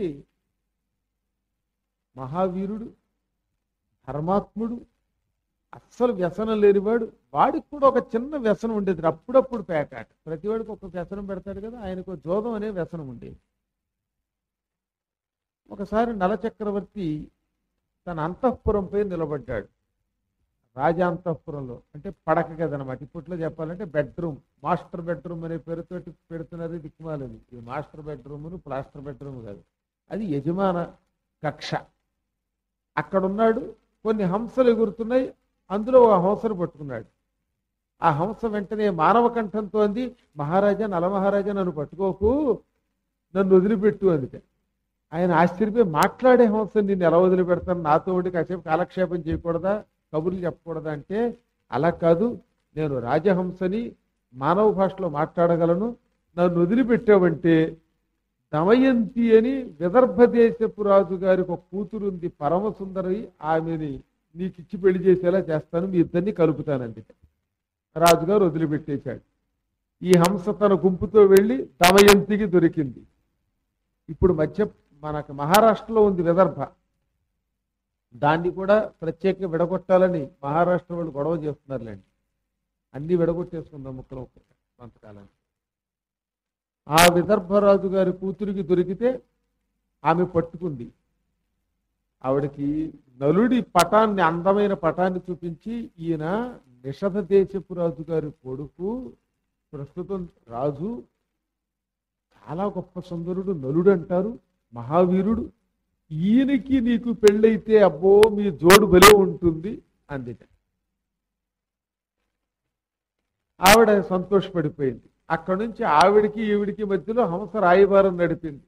మహావీరుడు ధర్మాత్ముడు అస్సలు వ్యసనం లేనివాడు వాడికి కూడా ఒక చిన్న వ్యసనం ఉండేది అప్పుడప్పుడు పేకాట ప్రతి వాడికి ఒక వ్యసనం పెడతాడు కదా ఆయనకు జోదం అనే వ్యసనం ఉండేది ఒకసారి నలచక్రవర్తి తన అంతఃపురంపై నిలబడ్డాడు రాజా అంతఃపురంలో అంటే పడక గది అనమాట ఇప్పట్లో చెప్పాలంటే బెడ్రూమ్ మాస్టర్ బెడ్రూమ్ అనే పేరుతోటి పెడుతున్నది దిక్కుమాలేదు ఇది మాస్టర్ బెడ్రూమ్ ప్లాస్టర్ బెడ్రూమ్ కాదు అది యజమాన కక్ష అక్కడ ఉన్నాడు కొన్ని హంసలు ఎగురుతున్నాయి అందులో ఒక హంసను పట్టుకున్నాడు ఆ హంస వెంటనే మానవ కంఠంతో అంది మహారాజా నలమహారాజా నన్ను పట్టుకోకు నన్ను వదిలిపెట్టు అందుకే ఆయన ఆశ్చర్యపోయి మాట్లాడే హంస నిన్ను ఎలా వదిలిపెడతాను నాతో ఉండి కాసేపు కాలక్షేపం చేయకూడదా కబుర్లు చెప్పకూడదా అంటే అలా కాదు నేను రాజహంసని మానవ భాషలో మాట్లాడగలను నన్ను వదిలిపెట్టావంటే దమయంతి అని విదర్భ దేశపు రాజు గారికి ఒక కూతురు ఉంది పరమ సుందరి ఆమెని నీకు ఇచ్చి పెళ్లి చేసేలా చేస్తాను మీ ఇద్దరిని కలుపుతానంది రాజుగారు వదిలిపెట్టేశాడు ఈ హంస తన గుంపుతో వెళ్ళి దమయంతికి దొరికింది ఇప్పుడు మధ్య మనకు మహారాష్ట్రలో ఉంది విదర్భ దాన్ని కూడా ప్రత్యేకంగా విడగొట్టాలని మహారాష్ట్ర వాళ్ళు గొడవ చేస్తున్నారులేండి అన్ని విడగొట్టేసుకుందాం ముక్కలు ఒక్కొక్క కొంతకాలానికి ఆ విదర్భరాజు గారి కూతురికి దొరికితే ఆమె పట్టుకుంది ఆవిడకి నలుడి పటాన్ని అందమైన పటాన్ని చూపించి ఈయన నిషధ దేశపు రాజు గారి కొడుకు ప్రస్తుతం రాజు చాలా గొప్ప సుందరుడు నలుడు అంటారు మహావీరుడు ఈయనకి నీకు పెళ్ళైతే అబ్బో మీ జోడు బలే ఉంటుంది అందిట ఆవిడ సంతోషపడిపోయింది అక్కడి నుంచి ఆవిడికి ఈవిడికి మధ్యలో హంస రాయబారం నడిపింది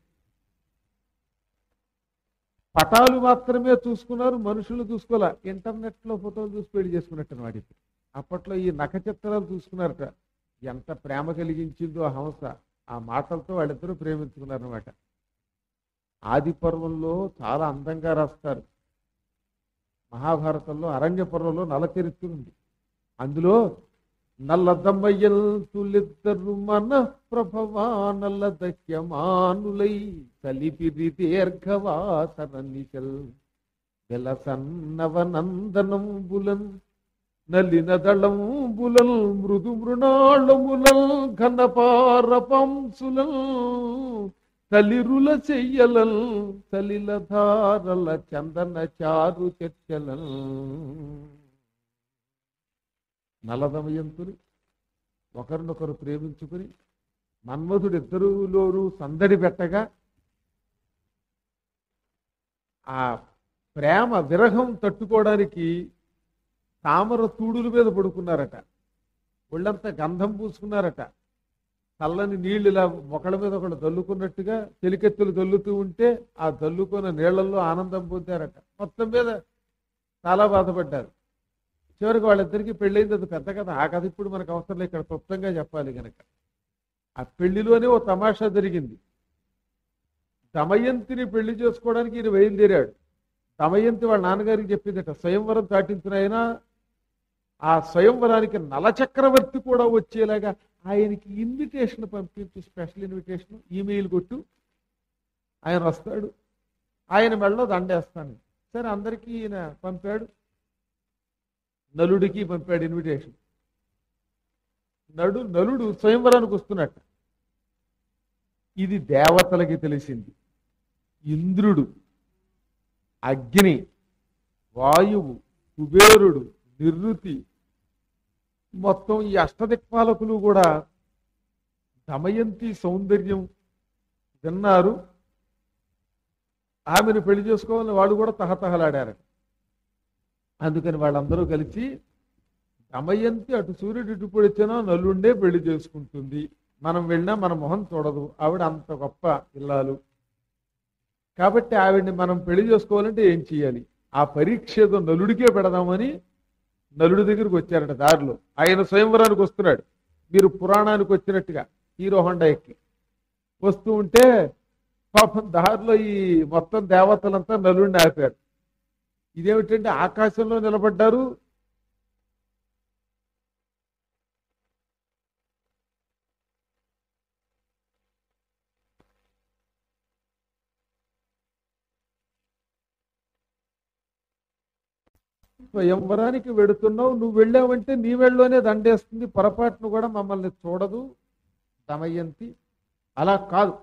పటాలు మాత్రమే చూసుకున్నారు మనుషులు చూసుకోలే ఇంటర్నెట్ లో ఫోటోలు చూసి పెళ్లి చేసుకున్నట్టు వాడికి అప్పట్లో ఈ నఖ చిత్రాలు చూసుకున్నారట ఎంత ప్రేమ కలిగించిందో ఆ హంస ఆ మాటలతో వాళ్ళిద్దరూ ప్రేమించుకున్నారనమాట ఆది పర్వంలో చాలా అందంగా రాస్తారు మహాభారతంలో అరణ్య పర్వంలో నల చరిత్ర ఉంది అందులో నల్లదమ్మయ్యల్ తులిద్దరు మన ప్రభవా నల్ల దహ్యమానులై కలిపిరి దీర్ఘవాసరనిశల్ వెలసన్నవనందనం బులన్ నలిన దళం బులల్ మృదు మృణాళములల్ ఘనపారపంసులల్ తలిరుల చెయ్యలల్ తలిల ధారల చందన చారు చర్చలల్ నలదమయంతులు ఒకరినొకరు ప్రేమించుకుని మన్మధుడు ఇద్దరులోనూ సందడి పెట్టగా ఆ ప్రేమ విరహం తట్టుకోవడానికి తామర తూడుల మీద పడుకున్నారట ఒళ్ళంతా గంధం పూసుకున్నారట చల్లని నీళ్లు ఇలా ఒకళ్ళ మీద ఒకళ్ళు దల్లుకున్నట్టుగా చెలికెత్తులు దల్లుతూ ఉంటే ఆ దల్లుకున్న నీళ్లలో ఆనందం పొందారట మొత్తం మీద చాలా బాధపడ్డారు చివరికి వాళ్ళిద్దరికీ పెళ్ళైంది అది పెద్ద కథ ఆ కథ ఇప్పుడు మనకు అవసరం లేదు ఇక్కడ క్లుప్తంగా చెప్పాలి కనుక ఆ పెళ్లిలోనే ఓ తమాషా జరిగింది దమయంతిని పెళ్లి చేసుకోవడానికి ఈయన బయలుదేరాడు దమయంతి వాళ్ళ నాన్నగారికి చెప్పిందట స్వయంవరం దాటించిన ఆయన ఆ స్వయంవరానికి నలచక్రవర్తి కూడా వచ్చేలాగా ఆయనకి ఇన్విటేషన్ పంపించు స్పెషల్ ఇన్విటేషన్ ఈమెయిల్ కొట్టు ఆయన వస్తాడు ఆయన మెడలో దండేస్తాను సరే అందరికీ ఈయన పంపాడు నలుడికి పంపాడు ఇన్విటేషన్ నడు నలుడు స్వయంవరానికి వస్తున్నట్ట ఇది దేవతలకి తెలిసింది ఇంద్రుడు అగ్ని వాయువు కుబేరుడు నిర్వృతి మొత్తం ఈ అష్టదిక్పాలకులు కూడా దమయంతి సౌందర్యం విన్నారు ఆమెను పెళ్లి చేసుకోవాలని వాళ్ళు కూడా తహతహలాడారు అందుకని వాళ్ళందరూ కలిసి దమయంతి అటు సూర్యుడు ఇటు పొడిచినా నల్లుండే పెళ్లి చేసుకుంటుంది మనం వెళ్ళినా మన మొహం చూడదు ఆవిడ అంత గొప్ప ఇల్లాలు కాబట్టి ఆవిడ్ని మనం పెళ్లి చేసుకోవాలంటే ఏం చేయాలి ఆ పరీక్ష ఏదో నలుడికే పెడదామని నలుడి దగ్గరికి వచ్చారట దారిలో ఆయన స్వయంవరానికి వస్తున్నాడు మీరు పురాణానికి వచ్చినట్టుగా హీరో హోండా ఎక్కి వస్తూ ఉంటే పాపం దారిలో ఈ మొత్తం దేవతలంతా నలుడిని ఆపారు ఇదేమిటంటే ఆకాశంలో నిలబడ్డారు స్వయంవరానికి వెడుతున్నావు నువ్వు వెళ్ళావంటే నీ వెళ్ళలోనే దండేస్తుంది పొరపాటును కూడా మమ్మల్ని చూడదు దమయంతి అలా కాదు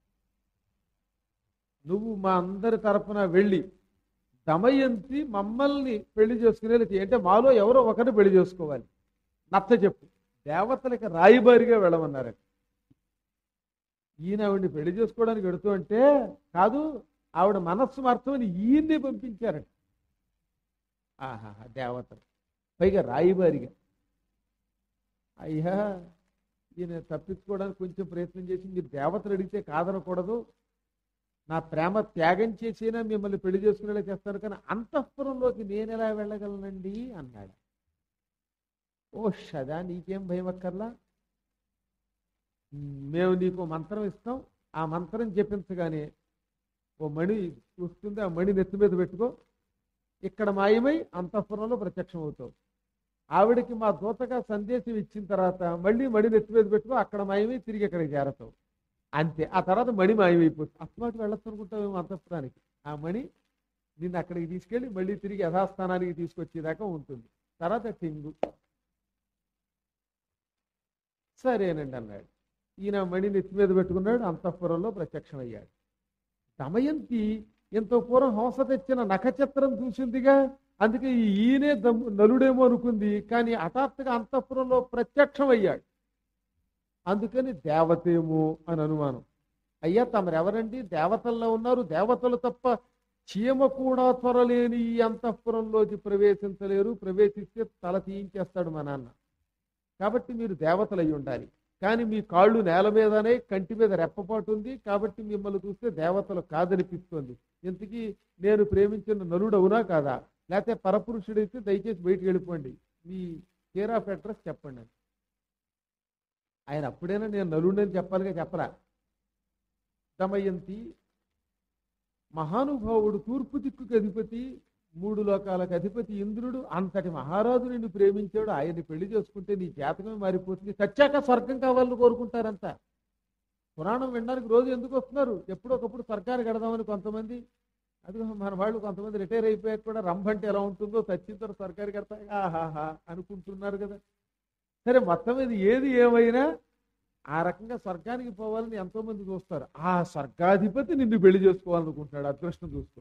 నువ్వు మా అందరి తరపున వెళ్ళి దమయంతి మమ్మల్ని పెళ్లి చేసుకునేది అంటే మాలో ఎవరో ఒకరిని పెళ్లి చేసుకోవాలి నచ్చ చెప్పు దేవతలకి రాయిబారిగా వెళ్ళమన్నారట ఈయన ఆవిడ్ని పెళ్లి చేసుకోవడానికి వెడుతూ అంటే కాదు ఆవిడ మనస్సు మార్చమని ఈయన్ని పంపించారట ఆహా దేవతలు పైగా రాయిబారిగా అయ్యా ఈయన తప్పించుకోవడానికి కొంచెం ప్రయత్నం చేసి మీరు దేవతలు అడిగితే కాదనకూడదు నా ప్రేమ త్యాగం చేసినా మిమ్మల్ని పెళ్లి చేసుకునేలా చేస్తాను కానీ అంతఃపురంలోకి నేను ఎలా వెళ్ళగలనండి అన్నాడు ఓ షదా నీకేం భయం అక్కర్లా మేము నీకు మంత్రం ఇస్తాం ఆ మంత్రం చెప్పించగానే ఓ మణి వస్తుంది ఆ మణి నెత్తి మీద పెట్టుకో ఇక్కడ మాయమై అంతఃపురంలో ప్రత్యక్షం అవుతావు ఆవిడకి మా దూతగా సందేశం ఇచ్చిన తర్వాత మళ్ళీ మణి నెత్తి మీద పెట్టుకో అక్కడ మాయమై తిరిగి ఇక్కడికి చేరతావు అంతే ఆ తర్వాత మణి మాయమైపోతుంది అస్మాటి వెళ్ళొచ్చు అనుకుంటావేమో అంతఃపురానికి ఆ మణి నిన్ను అక్కడికి తీసుకెళ్ళి మళ్ళీ తిరిగి యథాస్థానానికి తీసుకొచ్చేదాకా ఉంటుంది తర్వాత టింగు సరేనండి అన్నాడు ఈయన మణి నెత్తి మీద పెట్టుకున్నాడు అంతఃపురంలో ప్రత్యక్షమయ్యాడు దమయంతి ఎంతో పూర్వం హంస తెచ్చిన నఖచిత్రం చూసిందిగా అందుకే ఈ ఈయనే దమ్ము నలుడేమో అనుకుంది కానీ హఠాత్తుగా అంతఃపురంలో ప్రత్యక్షమయ్యాడు అందుకని దేవతేమో అని అనుమానం అయ్యా తమరెవరండి దేవతల్లో ఉన్నారు దేవతలు తప్ప చీమ కూడా త్వరలేని ఈ అంతఃపురంలోకి ప్రవేశించలేరు ప్రవేశిస్తే తల తీయించేస్తాడు మా నాన్న కాబట్టి మీరు దేవతలు అయి ఉండాలి కానీ మీ కాళ్ళు నేల మీదనే కంటి మీద రెప్పపాటు ఉంది కాబట్టి మిమ్మల్ని చూస్తే దేవతలు కాదనిపిస్తుంది ఇంతకీ నేను ప్రేమించిన నలుడు అవునా కాదా లేకపోతే పరపురుషుడైతే దయచేసి బయటికి వెళ్ళిపోండి మీ కేర్ ఆఫ్ అడ్రస్ చెప్పండి అని ఆయన అప్పుడైనా నేను నలుడని చెప్పాలిగా చెప్పరా దమయంతి మహానుభావుడు తూర్పు దిక్కుకి అధిపతి మూడు లోకాలకు అధిపతి ఇంద్రుడు అంతటి మహారాజు నిన్ను ప్రేమించాడు ఆయన్ని పెళ్లి చేసుకుంటే నీ జాతకమే మారిపోతుంది చచ్చాక స్వర్గం కావాలని కోరుకుంటారంతా పురాణం వినడానికి రోజు ఎందుకు వస్తున్నారు ఎప్పుడొకప్పుడు స్వర్గానికి కడదామని కొంతమంది అది మన వాళ్ళు కొంతమంది రిటైర్ అయిపోయాక కూడా రంభంటే ఎలా ఉంటుందో చచ్చిన తర్వాత సర్కారు కడతా ఆహాహా అనుకుంటున్నారు కదా సరే మొత్తం మీద ఏది ఏమైనా ఆ రకంగా స్వర్గానికి పోవాలని ఎంతో మంది చూస్తారు ఆ స్వర్గాధిపతి నిన్ను పెళ్లి చేసుకోవాలనుకుంటున్నాడు అదృష్టం చూస్తూ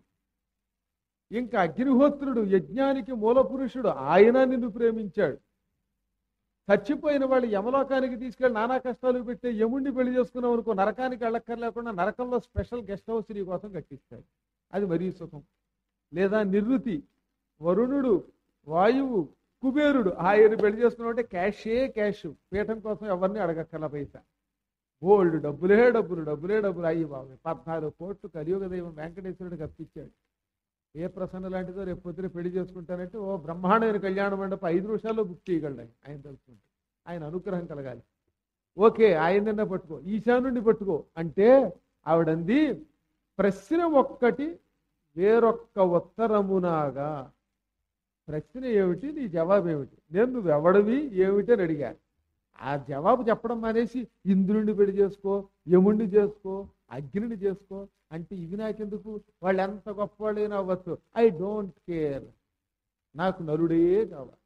ఇంకా అగ్నిహోత్రుడు యజ్ఞానికి మూల పురుషుడు ఆయన నిన్ను ప్రేమించాడు చచ్చిపోయిన వాళ్ళు యమలోకానికి తీసుకెళ్లి నానా కష్టాలు పెట్టి యముడిని పెళ్లి చేసుకున్నాం అనుకో నరకానికి వెళ్ళక్కర్లేకుండా నరకంలో స్పెషల్ గెస్ట్ హౌస్ నీ కోసం కట్టిస్తాడు అది మరీ సుఖం లేదా నిర్వృతి వరుణుడు వాయువు కుబేరుడు ఆయన పెళ్లి చేసుకున్నాం అంటే క్యాషే క్యాష్ పీఠం కోసం ఎవరిని అడగక్కర్ల పైసా గోల్డ్ డబ్బులే డబ్బులు డబ్బులే డబ్బులు అయ్యి బాబు పద్నాలుగు కోట్లు కలియుగ దైవం వెంకటేశ్వరుడికి అప్పించాడు ఏ ప్రసన్న లాంటిదో రేపు పొద్దున పెళ్లి చేసుకుంటానంటే ఓ బ్రహ్మాండమైన కళ్యాణ మండపం ఐదు నిమిషాల్లో బుక్ చేయగలడు ఆయన ఆయన తెలుసుకుంటే ఆయన అనుగ్రహం కలగాలి ఓకే ఆయన పట్టుకో ఈశానుండి పట్టుకో అంటే ఆవిడంది ప్రశ్న ఒక్కటి వేరొక్క ఉత్తరమునాగా ప్రశ్న ఏమిటి నీ జవాబు ఏమిటి నేను నువ్వు ఎవడివి ఏమిటి అని అడిగా ఆ జవాబు చెప్పడం మానేసి ఇంద్రుడిని పెళ్లి చేసుకో యముడిని చేసుకో అగ్నిని చేసుకో అంటే ఇవి నాకెందుకు వాళ్ళు ఎంత గొప్పవాళ్ళైనా అవ్వచ్చు ఐ డోంట్ కేర్ నాకు నలుడే కావాలి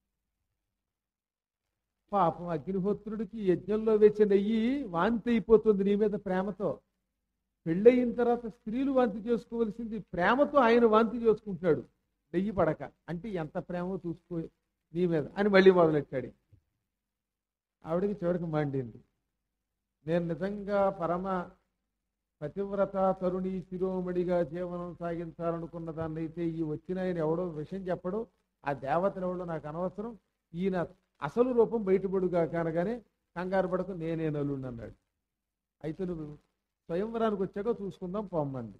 పాపం అగ్నిహోత్రుడికి యజ్ఞంలో వేసే నెయ్యి వాంతి అయిపోతుంది నీ మీద ప్రేమతో పెళ్ళయిన తర్వాత స్త్రీలు వాంతి చేసుకోవలసింది ప్రేమతో ఆయన వాంతి చేసుకుంటున్నాడు నెయ్యి పడక అంటే ఎంత ప్రేమో చూసుకో నీ మీద అని మళ్ళీ మొదలెట్టాడు ఆవిడకి చివరికి మండింది నేను నిజంగా పరమ పతివ్రత తరుణి శిరోమణిగా జీవనం సాగించాలనుకున్న దాన్ని అయితే ఈ వచ్చిన ఆయన ఎవడో విషయం చెప్పడు ఆ దేవతలు ఎవడో నాకు అనవసరం ఈయన అసలు రూపం బయటపడుగా కానగానే కంగారు పడకు నేనే నలుడు అన్నాడు అయితే నువ్వు స్వయంవరానికి వచ్చాక చూసుకుందాం పొమ్మంది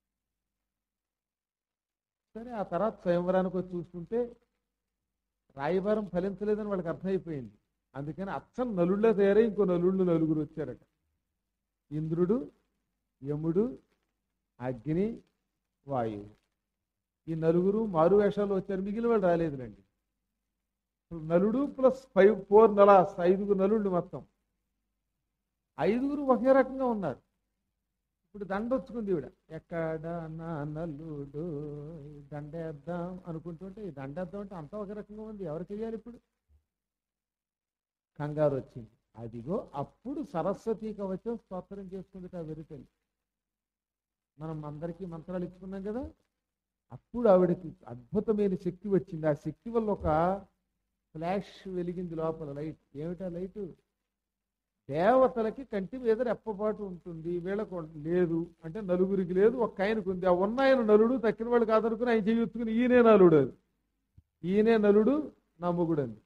సరే ఆ తర్వాత స్వయంవరానికి వచ్చి చూసుకుంటే రాయబారం ఫలించలేదని వాళ్ళకి అర్థమైపోయింది అందుకని అచ్చం నలుళ్ళ తయారై ఇంకో నలుళ్ళు నలుగురు వచ్చారట ఇంద్రుడు యముడు అగ్ని వాయువు ఈ నలుగురు మారు వేషాలు వచ్చారు మిగిలిన వాళ్ళు రాలేదులండి నలుడు ప్లస్ ఫైవ్ ఫోర్ నలాస్ ఐదుగురు నలుళ్ళు మొత్తం ఐదుగురు ఒకే రకంగా ఉన్నారు ఇప్పుడు దండ వచ్చుకుంది ఈవిడ ఎక్కడ నా నల్లుడు దండేద్దాం అనుకుంటుంటే ఈ దండేద్దాం అంటే అంతా ఒక రకంగా ఉంది ఎవరు చేయాలి ఇప్పుడు కంగారు వచ్చింది అదిగో అప్పుడు సరస్వతి కవచం స్తోత్రం చేసుకుంది ఆ వెరితల్లి మనం అందరికీ మంత్రాలు ఇచ్చుకున్నాం కదా అప్పుడు ఆవిడకి అద్భుతమైన శక్తి వచ్చింది ఆ శక్తి వల్ల ఒక ఫ్లాష్ వెలిగింది లోపల లైట్ ఏమిటా లైట్ దేవతలకి కంటి మీద రెప్పపాటు ఉంటుంది వీళ్ళకు లేదు అంటే నలుగురికి లేదు ఒక్క ఆయనకు ఉంది ఆ ఉన్న ఆయన నలుడు తక్కిన వాళ్ళు కాదనుకుని ఆయన చేయొచ్చుకుని ఈయనే నలుడు అది ఈయనే నలుడు నా మొగుడు అంది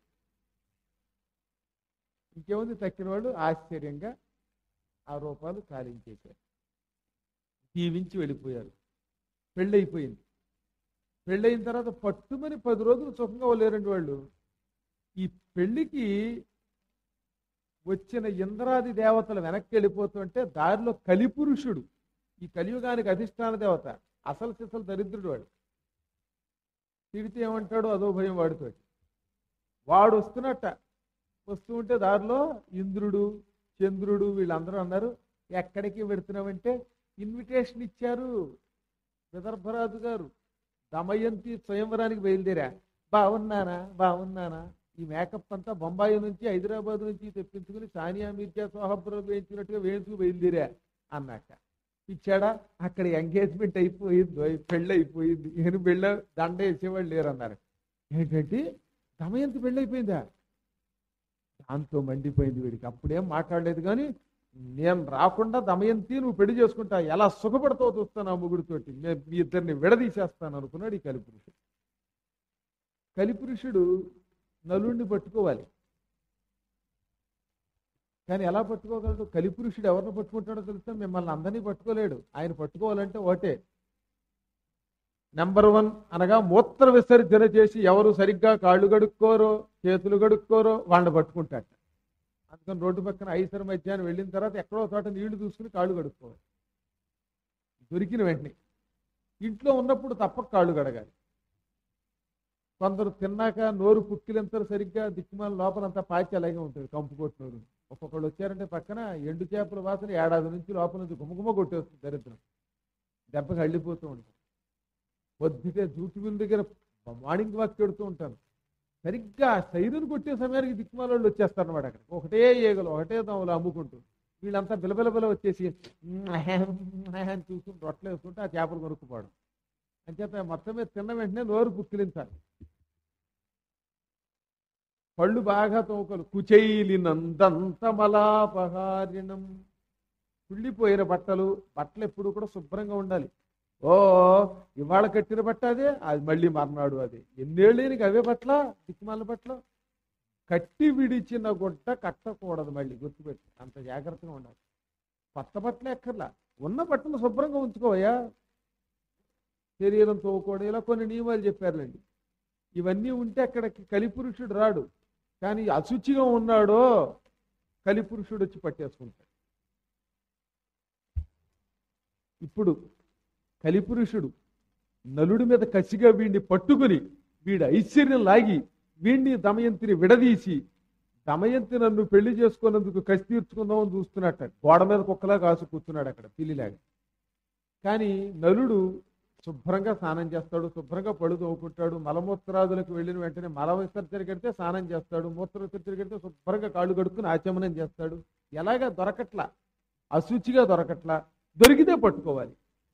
ఇంకేముంది తక్కిన వాళ్ళు ఆశ్చర్యంగా ఆ రూపాలు కాలించేశారు దీవించి వెళ్ళిపోయారు పెళ్ళైపోయింది పెళ్ళయిన తర్వాత పట్టుమని పది రోజులు సుఖంగా లేరండి వాళ్ళు ఈ పెళ్లికి వచ్చిన ఇంద్రాది దేవతలు వెనక్కి వెళ్ళిపోతుంటే దారిలో కలిపురుషుడు ఈ కలియుగానికి అధిష్టాన దేవత అసలు సిసలు దరిద్రుడు వాడు తిడితే ఏమంటాడు అదో భయం వాడితో వాడు వస్తున్నట్ట వస్తూ ఉంటే దారిలో ఇంద్రుడు చంద్రుడు వీళ్ళందరూ అన్నారు ఎక్కడికి పెడుతున్నామంటే ఇన్విటేషన్ ఇచ్చారు విదర్భరాజు గారు దమయంతి స్వయంవరానికి బయలుదేరా బాగున్నానా బాగున్నానా ఈ మేకప్ అంతా బొంబాయి నుంచి హైదరాబాద్ నుంచి తెప్పించుకుని సానియా మీర్జా సోహబ్రం వేయించినట్టుగా వేయించుకు బయలుదేరా అన్నాక ఇచ్చాడా అక్కడ ఎంగేజ్మెంట్ అయిపోయింది పెళ్ళి అయిపోయింది నేను పెళ్ళ దండ వేసేవాళ్ళు లేరు అన్నారు ఏంటంటే దమయంతి పెళ్ళి అయిపోయిందా దాంతో మండిపోయింది వీడికి అప్పుడేం మాట్లాడలేదు కానీ నేను రాకుండా దమయంతి నువ్వు పెళ్లి చేసుకుంటా ఎలా సుఖపడతావు చూస్తాను ఆ ముగుడితోటి నేను మీ ఇద్దరిని విడదీసేస్తాను అనుకున్నాడు ఈ కలిపురుషుడు కలిపురుషుడు నలుడిని పట్టుకోవాలి కానీ ఎలా పట్టుకోగలడు కలిపురుషుడు ఎవరిని పట్టుకుంటాడో తెలుసా మిమ్మల్ని అందరినీ పట్టుకోలేడు ఆయన పట్టుకోవాలంటే ఒకటే నెంబర్ వన్ అనగా మూత్ర విసర్జన చేసి ఎవరు సరిగ్గా కాళ్ళు గడుక్కోరో చేతులు గడుక్కోరో వాళ్ళని పట్టుకుంటాడు అందుకని రోడ్డు పక్కన ఐసర మధ్యాహ్నం వెళ్ళిన తర్వాత ఎక్కడో చోట నీళ్లు చూసుకుని కాళ్ళు కడుక్కోవాలి దొరికిన వెంటనే ఇంట్లో ఉన్నప్పుడు తప్పక కాళ్ళు కడగాలి కొందరు తిన్నాక నోరు పుక్కిలంతా సరిగ్గా దిక్కుమాల లోపలంతా పాచి అలాగే ఉంటుంది కంపు కొట్టినోరు ఒక్కొక్కళ్ళు వచ్చారంటే పక్కన ఎండు చేపల వాసన ఏడాది నుంచి లోపల నుంచి గుమ్మగుమ్మ కొట్టేస్తుంది దరిద్రం దెబ్బకి అళ్ళిపోతూ ఉంటుంది పొద్దుటే జూటు మిల్ దగ్గర మార్నింగ్ వాక్ పెడుతూ ఉంటాను సరిగ్గా సైరును కొట్టే సమయానికి దిక్కుమాల వాళ్ళు వచ్చేస్తారు అనమాట అక్కడ ఒకటే ఏగలు ఒకటే దోమలు అమ్ముకుంటూ వీళ్ళంతా బిలబిలబిల వచ్చేసి అని చూసుకుని రొట్టెలు వేసుకుంటే ఆ చేపలు కొనుక్కుపోవడం అంచేత మొత్తం మీద తిన్న వెంటనే నోరు పుక్కిలించాలి పళ్ళు బాగా తోకలు కుచైలి నందంతమలాపహారిణం కుళ్ళిపోయిన బట్టలు బట్టలు ఎప్పుడు కూడా శుభ్రంగా ఉండాలి ఓ ఇవాళ కట్టిన బట్ట అదే అది మళ్ళీ మర్నాడు అది ఎన్నేళ్ళకి అవే బట్టల దిక్కుమాల బట్టలు కట్టి విడిచిన గుడ్డ కట్టకూడదు మళ్ళీ గుర్తుపెట్టి అంత జాగ్రత్తగా ఉండాలి కొత్త బట్టలు ఎక్కర్లా ఉన్న బట్టలు శుభ్రంగా ఉంచుకోవయ్యా శరీరం తోకోవడం ఇలా కొన్ని నియమాలు చెప్పారులేండి ఇవన్నీ ఉంటే అక్కడికి కలిపురుషుడు రాడు కానీ అశుచిగా ఉన్నాడో కలిపురుషుడు వచ్చి పట్టేసుకుంటాడు ఇప్పుడు కలిపురుషుడు నలుడి మీద కసిగా వీడిని పట్టుకుని వీడి ఐశ్వర్యం లాగి వీడిని దమయంతిని విడదీసి దమయంతి నన్ను పెళ్లి చేసుకున్నందుకు కసి తీర్చుకుందామని చూస్తున్నట్ట గోడ మీద కుక్కలా కాసు కూర్చున్నాడు అక్కడ పిల్లిలాగా కానీ నలుడు శుభ్రంగా స్నానం చేస్తాడు శుభ్రంగా పళ్ళు తోముకుంటాడు మలమూత్రాదులకు వెళ్ళిన వెంటనే మల విసర్జన కడితే స్నానం చేస్తాడు మూత్ర విసర్జన కడితే శుభ్రంగా కాళ్ళు కడుక్కుని ఆచమనం చేస్తాడు ఎలాగా దొరకట్లా అశుచిగా దొరకట్లా దొరికితే పట్టుకోవాలి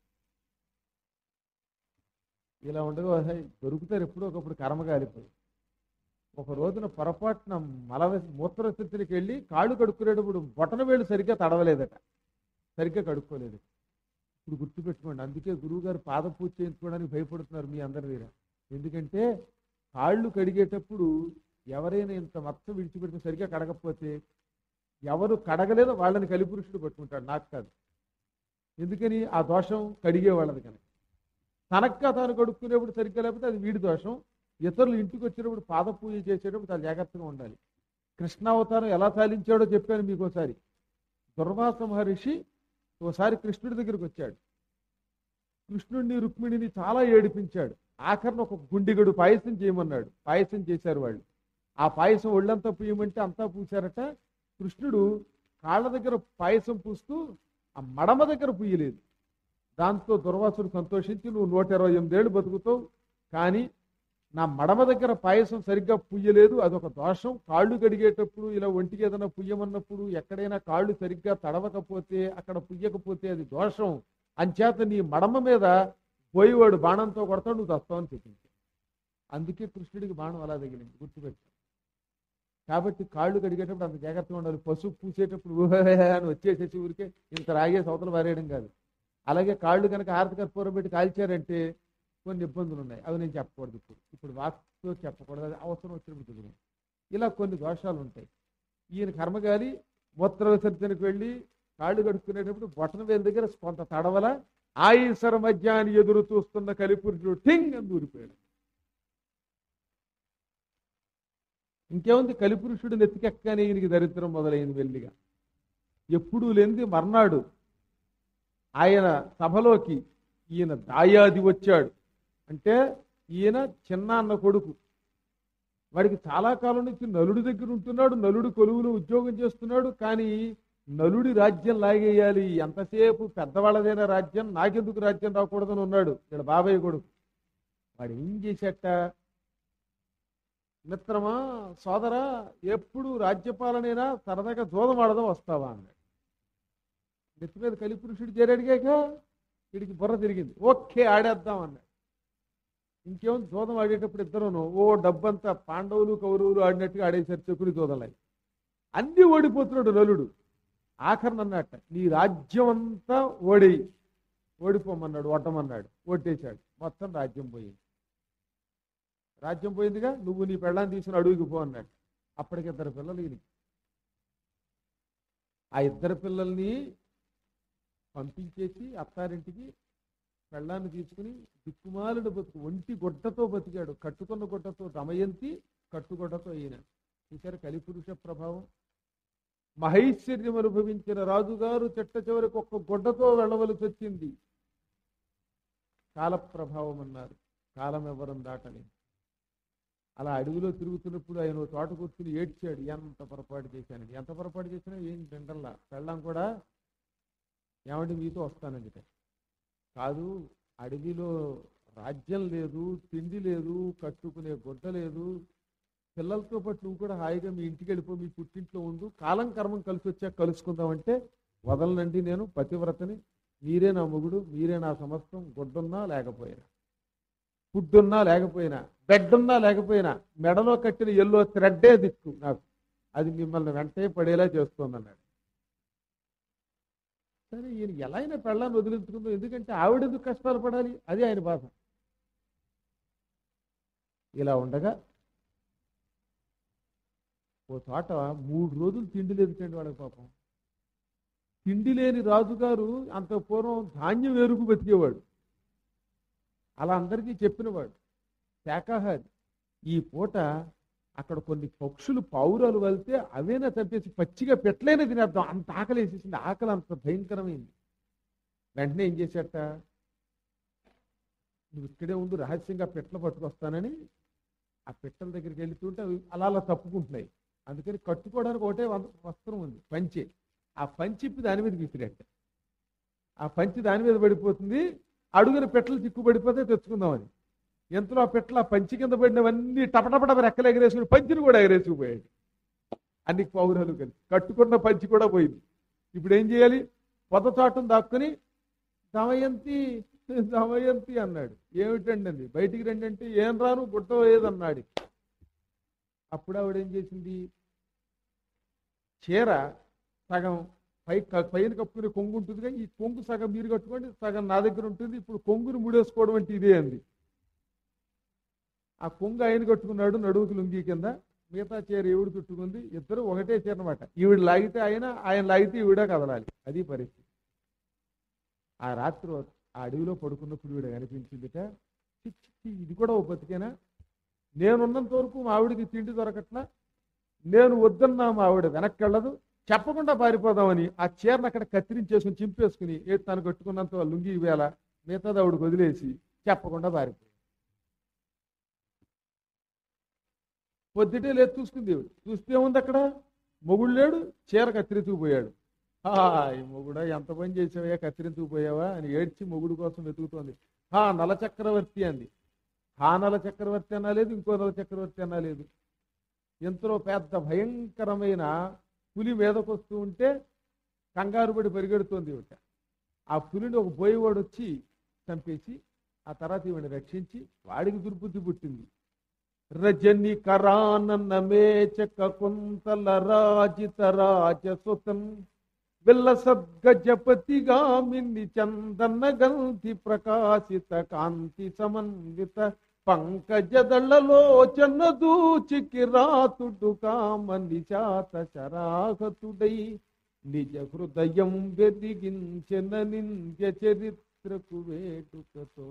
ఇలా ఉండగా "హై, దొరుకుతారు ఎప్పుడో ఒకప్పుడు కర్మ కాలిపోయి ఒక రోజున పొరపాటున మల విస- మూత్ర విసర్జనకి వెళ్ళి కాళ్ళు కడుక్కునేటప్పుడు బొటన వేళ్ళు సరిగ్గా తడవలేదట సరిగ్గా కడుక్కోలేదు ఇప్పుడు గుర్తుపెట్టుకోండి అందుకే గురువుగారు పాద పూజ చేయించుకోవడానికి భయపడుతున్నారు మీ అందరి దగ్గర ఎందుకంటే కాళ్ళు కడిగేటప్పుడు ఎవరైనా ఇంత మచ్చ విడిచిపెడితే సరిగ్గా కడగకపోతే ఎవరు కడగలేదో వాళ్ళని కలిపురుషుడు పట్టుకుంటాడు నాకు కాదు ఎందుకని ఆ దోషం కడిగే వాళ్ళది కనుక తనక్క తాను కడుక్కునేప్పుడు సరిగ్గా లేకపోతే అది వీడి దోషం ఇతరులు ఇంటికి వచ్చినప్పుడు పాద పూజ చేసేటప్పుడు చాలా జాగ్రత్తగా ఉండాలి కృష్ణావతారం ఎలా సాధించాడో చెప్పాను మీకు ఒకసారి దుర్వాస మహర్షి ఓసారి కృష్ణుడి దగ్గరికి వచ్చాడు కృష్ణుడిని రుక్మిణిని చాలా ఏడిపించాడు ఆఖరణ ఒక గుండిగడు పాయసం చేయమన్నాడు పాయసం చేశారు వాళ్ళు ఆ పాయసం ఒళ్ళంతా పూయమంటే అంతా పూశారట కృష్ణుడు కాళ్ళ దగ్గర పాయసం పూస్తూ ఆ మడమ దగ్గర పూయలేదు దాంతో దుర్వాసుడు సంతోషించి నువ్వు నూట ఇరవై ఎనిమిదేళ్ళు బతుకుతావు కానీ నా మడమ దగ్గర పాయసం సరిగ్గా పుయ్యలేదు అదొక దోషం కాళ్ళు కడిగేటప్పుడు ఇలా ఒంటికి ఏదైనా పుయ్యమన్నప్పుడు ఎక్కడైనా కాళ్ళు సరిగ్గా తడవకపోతే అక్కడ పుయ్యకపోతే అది దోషం అంచేత నీ మడమ మీద పోయేవాడు బాణంతో కొడతాడు నువ్వు తస్తావని చెప్పింది అందుకే కృష్ణుడికి బాణం అలా తగిలింది గుర్తుపెట్టు కాబట్టి కాళ్ళు కడిగేటప్పుడు అంత జాగ్రత్తగా ఉండాలి పసుపు పూసేటప్పుడు ఊహే అని వచ్చేసేసి ఊరికే ఇంత రాగేసి అవతల పారేయడం కాదు అలాగే కాళ్ళు కనుక హారతి కర్పూరం పెట్టి కాల్చారంటే కొన్ని ఇబ్బందులు ఉన్నాయి అవి నేను చెప్పకూడదు ఇప్పుడు ఇప్పుడు వాక్తో చెప్పకూడదు అది అవసరం వచ్చినప్పుడు కుదురు ఇలా కొన్ని దోషాలు ఉంటాయి ఈయన కర్మగాలి మూత్ర విసర్జనకు వెళ్ళి కాళ్ళు కడుక్కునేటప్పుడు బొటన వేలు దగ్గర కొంత తడవల ఆయుసర మధ్యాన్ని ఎదురు చూస్తున్న కలిపురుషుడు టింగ్ అని దూరిపోయాడు ఇంకేముంది కలిపురుషుడు నెత్తికెక్కగానే ఈయనకి దరిద్రం మొదలైంది వెళ్ళిగా ఎప్పుడూ లేనిది మర్నాడు ఆయన సభలోకి ఈయన దాయాది వచ్చాడు అంటే ఈయన చిన్నాన్న కొడుకు వాడికి చాలా కాలం నుంచి నలుడి దగ్గర ఉంటున్నాడు నలుడు కొలువులో ఉద్యోగం చేస్తున్నాడు కానీ నలుడి రాజ్యం లాగేయాలి ఎంతసేపు పెద్దవాళ్ళదైన రాజ్యం నాకెందుకు రాజ్యం రాకూడదని ఉన్నాడు ఇక్కడ బాబాయ్ కొడుకు వాడు ఏం చేసేట మిత్రమా సోదరా ఎప్పుడు రాజ్యపాలనైనా సరదాగా జోదం ఆడదాం వస్తావా అన్నాడు నెత్తి మీద కలిపురుషుడు చేరడిగాక వీడికి బుర్ర తిరిగింది ఓకే ఆడేద్దాం అన్నాడు ఇంకేం జోదం ఆడేటప్పుడు ఇద్దరును ఓ డబ్బంతా పాండవులు కౌరవులు ఆడినట్టుగా ఆడేసారు చెకుడి జోదలాయి అన్ని ఓడిపోతున్నాడు నలుడు ఆఖరణ అన్నట్ట నీ రాజ్యం అంతా ఓడి ఓడిపోమన్నాడు ఓటమన్నాడు ఓటేశాడు మొత్తం రాజ్యం పోయింది రాజ్యం పోయిందిగా నువ్వు నీ పెళ్ళాన్ని తీసుకుని అడుగుకి పో అన్నాడు అప్పటికి ఇద్దరు పిల్లలు ఈయనకి ఆ ఇద్దరు పిల్లల్ని పంపించేసి అత్తారింటికి పెళ్ళాన్ని తీసుకుని దిక్కుమాలుడు బతుకు ఒంటి గుడ్డతో బతికాడు కట్టుకున్న గుడ్డతో దమయంతి కట్టుగుడ్డతో ఈయన చూశారు కలిపురుష ప్రభావం మహైశ్వర్యం అనుభవించిన రాజుగారు చెట్ట చివరికి ఒక్క గుడ్డతో వెళ్ళవలసి వచ్చింది కాల ప్రభావం అన్నారు కాలం ఎవరం దాటని అలా అడవిలో తిరుగుతున్నప్పుడు ఆయన ఓ తోట కూర్చుని ఏడ్చాడు ఎంత పొరపాటు చేశానని ఎంత పొరపాటు చేసినా ఏం తింటల్లా పెళ్ళాం కూడా ఏమంటే మీతో వస్తానండి కాదు అడవిలో రాజ్యం లేదు తిండి లేదు కట్టుకునే గుడ్డ లేదు పిల్లలతో పాటు నువ్వు కూడా హాయిగా మీ ఇంటికి వెళ్ళిపో మీ పుట్టింట్లో ఉండు కాలం కర్మం కలిసి వచ్చాక కలుసుకుందామంటే వదలనండి నేను పతివ్రతని మీరే నా మొగుడు మీరే నా సమస్తం గుడ్డున్నా లేకపోయినా ఫుడ్ ఉన్నా లేకపోయినా బెడ్ ఉన్నా లేకపోయినా మెడలో కట్టిన ఎల్లో థ్రెడ్డే దిక్కు నాకు అది మిమ్మల్ని వెంటనే పడేలా చేస్తోందన్నాడు సరే ఈయన ఎలా అయినా పెళ్ళాన్ని వదిలించుకుందో ఎందుకంటే ఆవిడ ఎందుకు కష్టాలు పడాలి అది ఆయన బాధ ఇలా ఉండగా ఓ చోట మూడు రోజులు తిండి లేదుటండి వాళ్ళకి పాపం తిండి లేని రాజుగారు అంత పూర్వం ధాన్యం ఎరుగు బతికేవాడు అలా అందరికీ చెప్పినవాడు శాకాహారి ఈ పూట అక్కడ కొన్ని పక్షులు పావురాలు వెళ్తే అవేనా చంపేసి పచ్చిగా పెట్టలేనే తినేద్దాం అంత ఆకలి వేసేసింది ఆకలి అంత భయంకరమైంది వెంటనే ఏం చేశాట నువ్వు ఇక్కడే ఉండు రహస్యంగా పెట్టలు పట్టుకొస్తానని ఆ పెట్టల దగ్గరికి వెళ్తుంటే అవి అలా అలా తప్పుకుంటున్నాయి అందుకని కట్టుకోవడానికి ఒకటే వ- వస్త్రం ఉంది పంచె ఆ పంచిప్పి దాని మీద విసిరేట ఆ పంచి దాని మీద పడిపోతుంది అడుగున పెట్టలు చిక్కు పడిపోతే తెచ్చుకుందామని ఎంతలో ఆ పెట్టలు ఆ పంచి కింద పడినవన్నీ టపటపట రెక్కలు ఎగరేసుకుని పంచిని కూడా ఎగరేసుకుపోయాడు అన్ని పౌరాలు కలిసి కట్టుకున్న పంచి కూడా పోయింది ఇప్పుడు ఏం చేయాలి పొదచాటును దాక్కుని దమయంతి దమయంతి అన్నాడు ఏమిటండి అండి బయటికి రండి అంటే ఏం రాను గుట్ట ఏదన్నాడు అప్పుడు ఆవిడ ఏం చేసింది చీర సగం పై క- పైన కప్పుకునే కొంగు ఉంటుందిగా ఈ కొంగు సగం మీరు కట్టుకోండి సగం నా దగ్గర ఉంటుంది ఇప్పుడు కొంగుని ముడేసుకోవడం అంటే ఇదే అంది ఆ కొంగు ఆయన కట్టుకున్నాడు నడువుకి లుంగి కింద మిగతా చీర ఈవిడ చుట్టుకుంది ఇద్దరు ఒకటే చీర అనమాట ఈవిడ లాగితే ఆయన ఆయన లాగితే ఈవిడ కదలాలి అది పరిస్థితి ఆ రాత్రి ఆ అడవిలో పడుకున్నప్పుడు ఈవిడ కనిపించిందిట చి, చి, చి, ఇది కూడా ఓ బతికేనా నేనున్నంత వరకు మా ఆవిడకి తిండి దొరకట్లా నేను వద్దన్నా మా ఆవిడ వెనక్కి వెళ్ళదు చెప్పకుండా పారిపోదామని ఆ చీరను అక్కడ కత్తిరించేసుకుని చింపేసుకుని ఏ తను కట్టుకున్నంత లుంగి వేళ మిగతాది ఆవిడకి వదిలేసి చెప్పకుండా పారిపోయింది పొద్దుటే లేదు చూసుకుంది ఈవిడ. చూస్తే ఉంది అక్కడ మొగుడు లేడు చీర కత్తిరించుకుపోయాడు హాయ్ మొగుడా ఎంత పని చేసావా కత్తిరించుకుపోయావా అని ఏడ్చి మొగుడు కోసం వెతుకుతోంది హా నల చక్రవర్తి అంది హా నల చక్రవర్తి అనాలేదు ఇంకో నల చక్రవర్తి అనాలేదు ఎంతలో పెద్ద భయంకరమైన పులి మీదకొస్తూ ఉంటే కంగారు పడి పరిగెడుతోంది ఈవిడ ఆ పులిని ఒక బోయవాడు వచ్చి చంపేసి ఆ తర్వాత ఈవిని రక్షించి వాడికి దుర్బుద్ధి పుట్టింది రజని కరానన్న మేచక కుంతల రాజిత రాజసుతం విల్ల సద్గజపతిగామిని చందన గంధి ప్రకాశిత కాంతి సమన్విత పంకజదళలోచన దూచికి రాతుడు కామ నిశాత శరాహతుడై నిజ హృదయం వెదిగించిన నింద్య చరిత్రకు వేడుకతో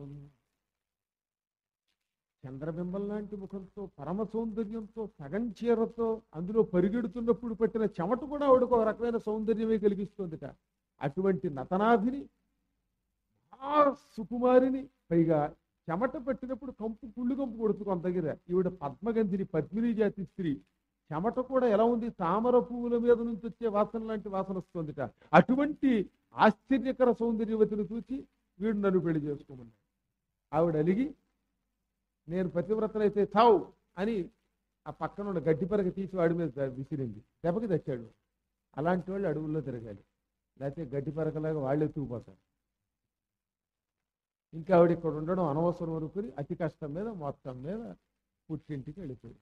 చంద్రబింబం లాంటి ముఖంతో పరమ సౌందర్యంతో సగం చీరతో అందులో పరిగెడుతున్నప్పుడు పట్టిన చెమట కూడా ఆవిడకు ఒక రకమైన సౌందర్యమే కలిగిస్తుందిట అటువంటి నతనాభిని ఆ సుకుమారిని పైగా చెమట పట్టినప్పుడు కంపు పుళ్ళు కంపు కొడుతు కొంత దగ్గర ఈవిడ పద్మగంధిని పద్మిని జాతి స్త్రీ చెమట కూడా ఎలా ఉంది తామర పువ్వుల మీద నుంచి వచ్చే వాసన లాంటి వాసన వస్తుందిట అటువంటి ఆశ్చర్యకర సౌందర్యవతిని చూసి వీడు నన్ను పెళ్లి చేసుకోమన్నాడు ఆవిడ అలిగి నేను పతివ్రతనైతే తావు అని ఆ పక్కన ఉన్న గడ్డి పరక తీసి వాడి మీద విసిరింది దెబ్బకి తెచ్చాడు అలాంటి వాళ్ళు అడవుల్లో తిరగాలి లేకపోతే గడ్డి పరకలాగా వాళ్ళు ఎత్తుకుపోతారు ఇంకా ఆవిడ ఇక్కడ ఉండడం అనవసరం అనుకుని అతి కష్టం మీద మొత్తం మీద పుట్టింటికి వెళ్ళిపోయింది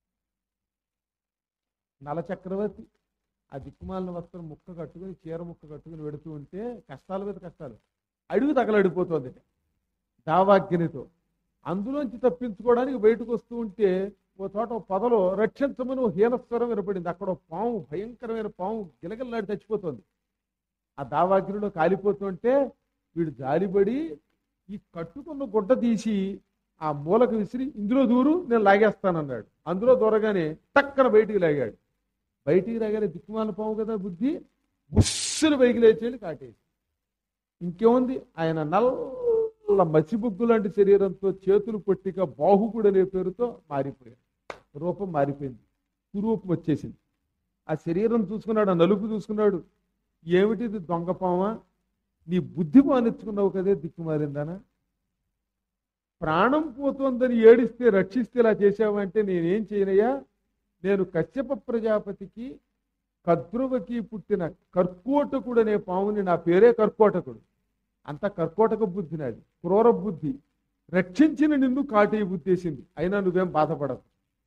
నల చక్రవర్తి ఆ దిక్కుమాలిన వస్త్రం ముక్క కట్టుకుని చీర ముక్క కట్టుకుని వెడుతూ ఉంటే కష్టాల మీద కష్టాలు అడుగు తగలడిపోతుంది దావాగ్నితో అందులోంచి తప్పించుకోవడానికి బయటకు వస్తూ ఉంటే ఓ చోట ఓ పొదలో రక్షించమని ఓ హీనస్వరం వినపడింది అక్కడ ఓ పాము భయంకరమైన పాము గిలగిల్లాడి చచ్చిపోతుంది ఆ దావాగ్నిలో కాలిపోతుంటే వీడు జాలిపడి ఈ కట్టుకున్న గుడ్డ తీసి ఆ మూలకు విసిరి ఇందులో దూరు నేను లాగేస్తానన్నాడు అందులో దూరగానే టక్కన బయటికి లాగాడు బయటికి రాగానే దిక్కుమాల పాము కదా బుద్ధి బుస్సులు పైకి లేచేది కాటేసి ఇంకేముంది ఆయన నల్ల మసిబుగ్గు లాంటి శరీరంతో చేతులు పొట్టిక బాహుకుడు అనే పేరుతో మారిపోయాడు రూపం మారిపోయింది కురూపం వచ్చేసింది ఆ శరీరం చూసుకున్నాడు ఆ నలుపు చూసుకున్నాడు ఏమిటిది దొంగపామా నీ బుద్ధి పానిచ్చుకున్నావు కదే దిక్కుమారిందానా ప్రాణం పోతోందని ఏడిస్తే రక్షిస్తే ఇలా చేసావంటే నేనేం చేయనయ్యా నేను కశ్యప ప్రజాపతికి కద్రువకి పుట్టిన కర్కోటకుడు అనే పాముని నా పేరే కర్కోటకుడు అంత కర్కోటక బుద్ధి నాది క్రూర బుద్ధి రక్షించిన నిన్ను కాటి ఉద్దేశింది అయినా నువ్వేం బాధపడదు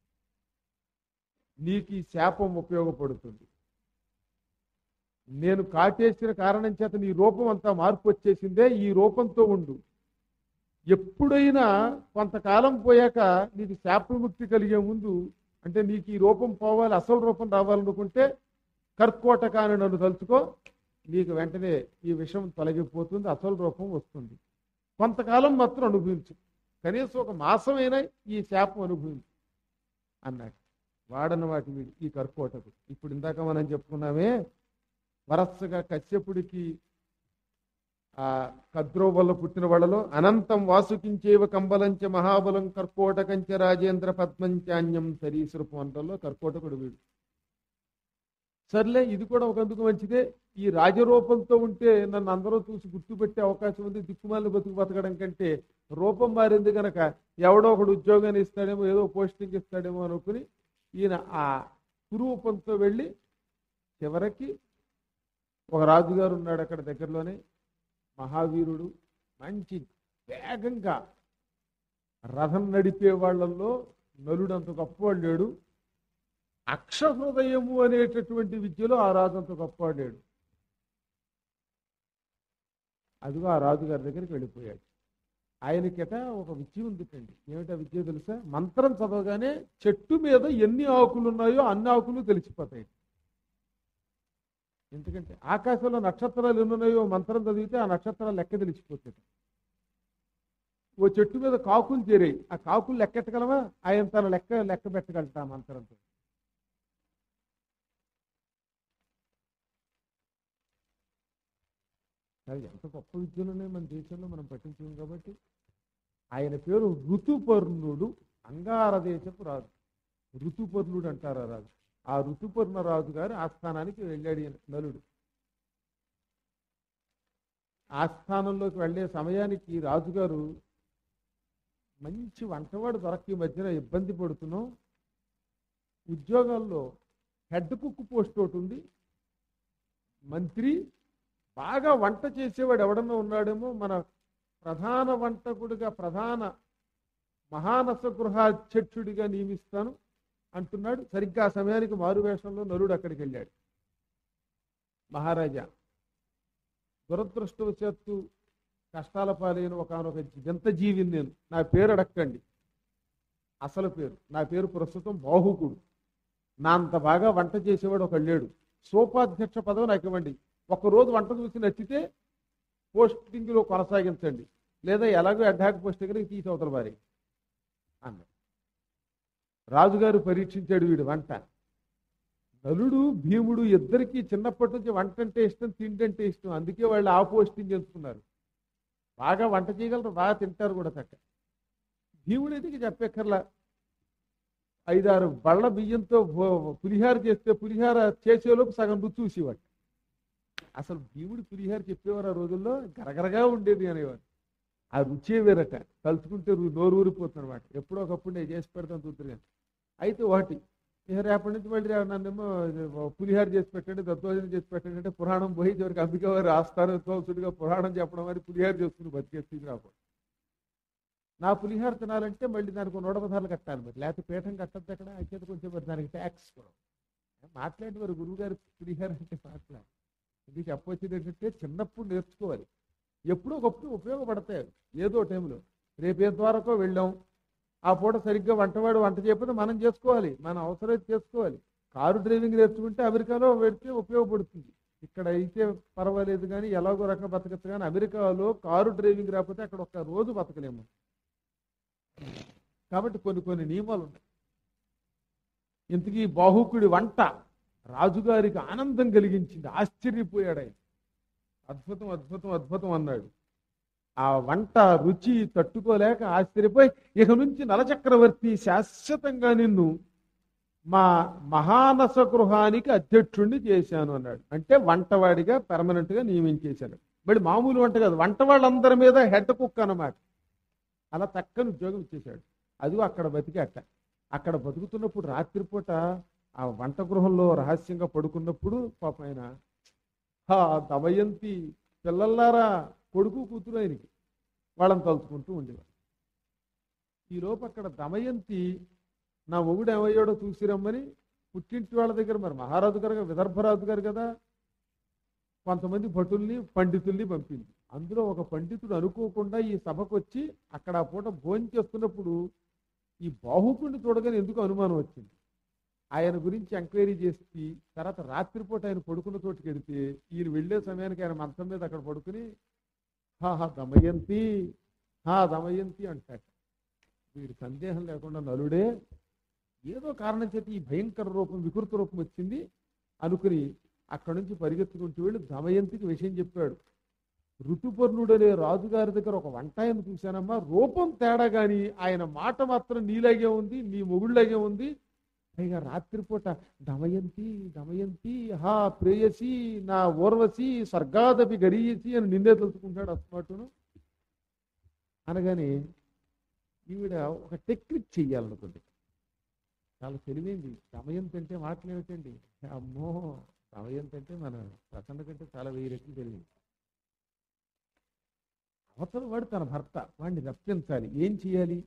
నీకు ఈ శాపం ఉపయోగపడుతుంది నేను కాటేసిన కారణం చేత నీ రూపం అంతా మార్పు వచ్చేసిందే ఈ రూపంతో ఉండు ఎప్పుడైనా కొంతకాలం పోయాక నీకు శాప విముక్తి కలిగే ముందు అంటే నీకు ఈ రూపం పోవాలి అసలు రూపం రావాలనుకుంటే కర్కోటకాన్ని నన్ను తలుచుకో నీకు వెంటనే ఈ విషయం తొలగిపోతుంది అసలు రూపం వస్తుంది కొంతకాలం మాత్రం అనుభవించు కనీసం ఒక మాసమైనా ఈ శాపం అనుభవించు అన్నాడు వాడన వాటి వీడు ఈ కర్కోటకు ఇప్పుడు ఇందాక మనం చెప్పుకున్నామే వరసగా కశ్యపుడికి ఆ కద్రో వల్ల పుట్టిన వాళ్ళలో అనంతం వాసుకించేవ కంబలంచ మహాబలం కర్కోటకంచ రాజేంద్ర పద్మంచాన్యం సరీసృపం అంటల్లో కర్కోటకుడు వీడు సర్లే ఇది కూడా ఒకందుకు మంచిదే ఈ రాజరూపంతో ఉంటే నన్ను అందరూ చూసి గుర్తుపెట్టే అవకాశం ఉంది దిక్కుమాలిన బతుకు బతకడం కంటే రూపం మారింది గనక ఎవడో ఒకడు ఉద్యోగాన్ని ఇస్తాడేమో ఏదో పోస్టింగ్ ఇస్తాడేమో అనుకుని ఈయన ఆ కురూపంతో వెళ్ళి చివరికి ఒక రాజుగారు ఉన్నాడు అక్కడ దగ్గరలోనే మహావీరుడు మంచి వేగంగా రథం నడిపే వాళ్ళల్లో నలుడంత గొప్పవాడు లేడు అక్షహృదయము అనేటటువంటి విద్యలో ఆ రాజు అంత గొప్పవాడు లేడు అదిగో ఆ రాజుగారి దగ్గరికి వెళ్ళిపోయాడు ఆయనకిట ఒక విద్య ఉందిటండి ఏమిటా విద్య తెలుసా మంత్రం చదవగానే చెట్టు మీద ఎన్ని ఆకులు ఉన్నాయో అన్ని ఆకులు తెలిసిపోతాయి ఎందుకంటే ఆకాశంలో నక్షత్రాలు ఎన్ని ఉన్నాయో మంత్రం చదివితే ఆ నక్షత్రాలు లెక్క తెలిసిపోతుంది ఓ చెట్టు మీద కాకులు చేరాయి ఆ కాకులు లెక్కెట్టగలవా ఆయన తన లెక్క లెక్క పెట్టగలట ఆ మంత్రంతో సరే ఎంత గొప్ప విద్యలు ఉన్నాయి మన దేశంలో మనం పట్టించాం కాబట్టి ఆయన పేరు ఋతుపర్ణుడు అంగార దేశపు రాజు ఋతుపర్ణుడు అంటారు ఆ రాజు ఆ ఋతుపర్ణ రాజు గారి ఆస్థానానికి వెళ్ళాడు ఈయన నలుడు ఆస్థానంలోకి వెళ్ళే సమయానికి రాజుగారు మంచి వంటవాడు దొరక్క ఈ మధ్యన ఇబ్బంది పడుతున్నాం ఉద్యోగాల్లో హెడ్ కుక్ పోస్ట్ ఒకటి ఉంది మంత్రి బాగా వంట చేసేవాడు ఎవడన్నా ఉన్నాడేమో మన ప్రధాన వంటకుడిగా ప్రధాన మహానస గృహాధ్యక్షుడిగా నియమిస్తాను అంటున్నాడు సరిగ్గా ఆ సమయానికి మారువేషంలో నలుడు అక్కడికి వెళ్ళాడు మహారాజా దురదృష్టవశాత్తు కష్టాల పాలైన ఒకనొక వింత జీవిని నేను నా పేరు అడక్కండి అసలు పేరు నా పేరు ప్రస్తుతం బాహుకుడు నా అంత బాగా వంట చేసేవాడు ఒక లేడు సోపాధ్యక్ష పదవి నాకు ఇవ్వండి రోజు వంట చూసి నచ్చితే పోస్టింగ్లో కొనసాగించండి లేదా ఎలాగో అడ్డాక్ పోస్టింగ్ తీసి అవతల వారి అన్నాడు రాజుగారు పరీక్షించాడు వీడు వంట నలుడు భీముడు ఇద్దరికి చిన్నప్పటి నుంచి వంట అంటే ఇష్టం తిండి అంటే ఇష్టం అందుకే వాళ్ళు ఆ పోస్టింగ్ ఎంచుకున్నారు బాగా వంట చేయగలరు బాగా తింటారు కూడా చక్క భీముడు ఎదిగి చెప్పక్కర్లా ఐదారు బళ్ళ బియ్యంతో భో- పులిహార చేస్తే పులిహార చేసేలోపు సగం రుచి చూసేవాడు అసలు భీముడు పులిహార చెప్పేవారు ఆ రోజుల్లో గరగరగా ఉండేది అనేవారు ఆ రుచే వేరట తలుచుకుంటే రు- నోరు ఊరిపోతుంది అనమాట ఎప్పుడో ఒకప్పుడు నేను చేసి పెడతాను చూద్దరు కానీ అయితే ఒకటి ఇక రేపటి నుంచి మళ్ళీ రేపు నన్నేమో ఇది పులిహార చేసి పెట్టండి దత్తోజనం చేసి పెట్టండి అంటే పురాణం పోయి చివరికి అంబిక వారు ఆస్థానం తోసుడిగా పురాణం చెప్పడం మరి పులిహార చేసుకుని బతికే స్థితి రాకూడదు నా పులిహార తినాలంటే మళ్ళీ దానికి నూట పదాలు కట్టాలి మరి లేకపోతే పీఠం కట్టద్దు అక్కడ అయితే కొంచెం మరి దానికి ట్యాక్స్ కూడా మాట్లాడి మరి గురువు గారు పులిహార అంటే మాట్లాడు ఇది చెప్పొచ్చేది ఏంటంటే చిన్నప్పుడు నేర్చుకోవాలి ఎప్పుడో ఒకప్పుడు ఉపయోగపడతాయి ఏదో టైంలో రేపు ఏ ద్వారాకో వెళ్ళాం ఆ పూట సరిగ్గా వంటవాడు వంట చేయకపోతే మనం చేసుకోవాలి మన అవసరం చేసుకోవాలి కారు డ్రైవింగ్ నేర్చుకుంటే అమెరికాలో పెడితే ఉపయోగపడుతుంది ఇక్కడ అయితే పర్వాలేదు కానీ ఎలాగో రకంగా బతకచ్చు కానీ అమెరికాలో కారు డ్రైవింగ్ రాకపోతే అక్కడ ఒక రోజు బతకలేము కాబట్టి కొన్ని కొన్ని నియమాలు ఉన్నాయి ఇంతకీ బాహుకుడి వంట రాజుగారికి ఆనందం కలిగించింది ఆశ్చర్యపోయాడు ఆయన అద్భుతం అద్భుతం అద్భుతం అన్నాడు ఆ వంట రుచి తట్టుకోలేక ఆశ్చర్యపోయి ఇక నుంచి నలచక్రవర్తి శాశ్వతంగా నిన్ను మా మహానస గృహానికి అధ్యక్షుణ్ణి చేశాను అన్నాడు అంటే వంటవాడిగా permanent గా నియమించేశాడు మరి మామూలు వంట కాదు వంట వాళ్ళందరి మీద హెడ్ కుక్ అన్నమాట అలా చక్కని ఉద్యోగం ఇచ్చేశాడు అది అక్కడ బతికాక అక్కడ బతుకుతున్నప్పుడు రాత్రిపూట ఆ వంట గృహంలో రహస్యంగా పడుకున్నప్పుడు పాప ఆయన "హా, దమయంతి పిల్లల్లారా కొడుకు కూతురు ఆయనకి వాళ్ళని తలుచుకుంటూ ఉండేవారు ఈ లోపు అక్కడ దమయంతి నా మొగుడు ఏమయ్యాడో చూసిరమ్మని పుట్టింటి వాళ్ళ దగ్గర మరి మహారాజు గారు కదా, విదర్భరాజు గారు కదా కొంతమంది భటుల్ని పండితుల్ని పంపింది అందులో ఒక పండితుడు అనుకోకుండా ఈ సభకు వచ్చి అక్కడ ఆ పూట భోజనం చేస్తున్నప్పుడు ఈ బాహుకుడిని చూడగానే ఎందుకు అనుమానం వచ్చింది ఆయన గురించి ఎంక్వైరీ చేసి తర్వాత రాత్రిపూట ఆయన పడుకున్న చోటుకి వెడితే ఈయన వెళ్ళే సమయానికి ఆయన మంచం మీద అక్కడ పడుకుని హా హా దమయంతి హా దమయంతి అంటాడు వీడి సందేహం లేకుండా నలుడే ఏదో కారణం చేతి ఈ భయంకర రూపం వికృత రూపం వచ్చింది అనుకుని అక్కడి నుంచి పరిగెత్తుకుంటూ వెళ్ళి దమయంతికి విషయం చెప్పాడు ఋతుపర్ణుడనే రాజుగారి దగ్గర ఒక వంటాయను చూశానమ్మా రూపం తేడా గాని ఆయన మాట మాత్రం నీలాగే ఉంది నీ మొగుళ్ళలాగే ఉంది పైగా రాత్రిపూట దమయంతి దమయంతి హా ప్రేయసి నా ఓర్వశి స్వర్గాదపి గరీయసి అని నిన్నే తలుచుకుంటాడు అస్మాటును అనగానే ఈవిడ ఒక టెక్నిక్ చెయ్యాలనుకుంది చాలా తెలివైంది దమయంతి అంటే మాటలు ఏమిటండి అమ్మో దమయంతి అంటే మన ప్రసన్న కంటే చాలా వెయ్యి రెట్లు తెలియదు అవతల వాడు తన భర్త వాడిని రప్పించాలి ఏం చేయాలి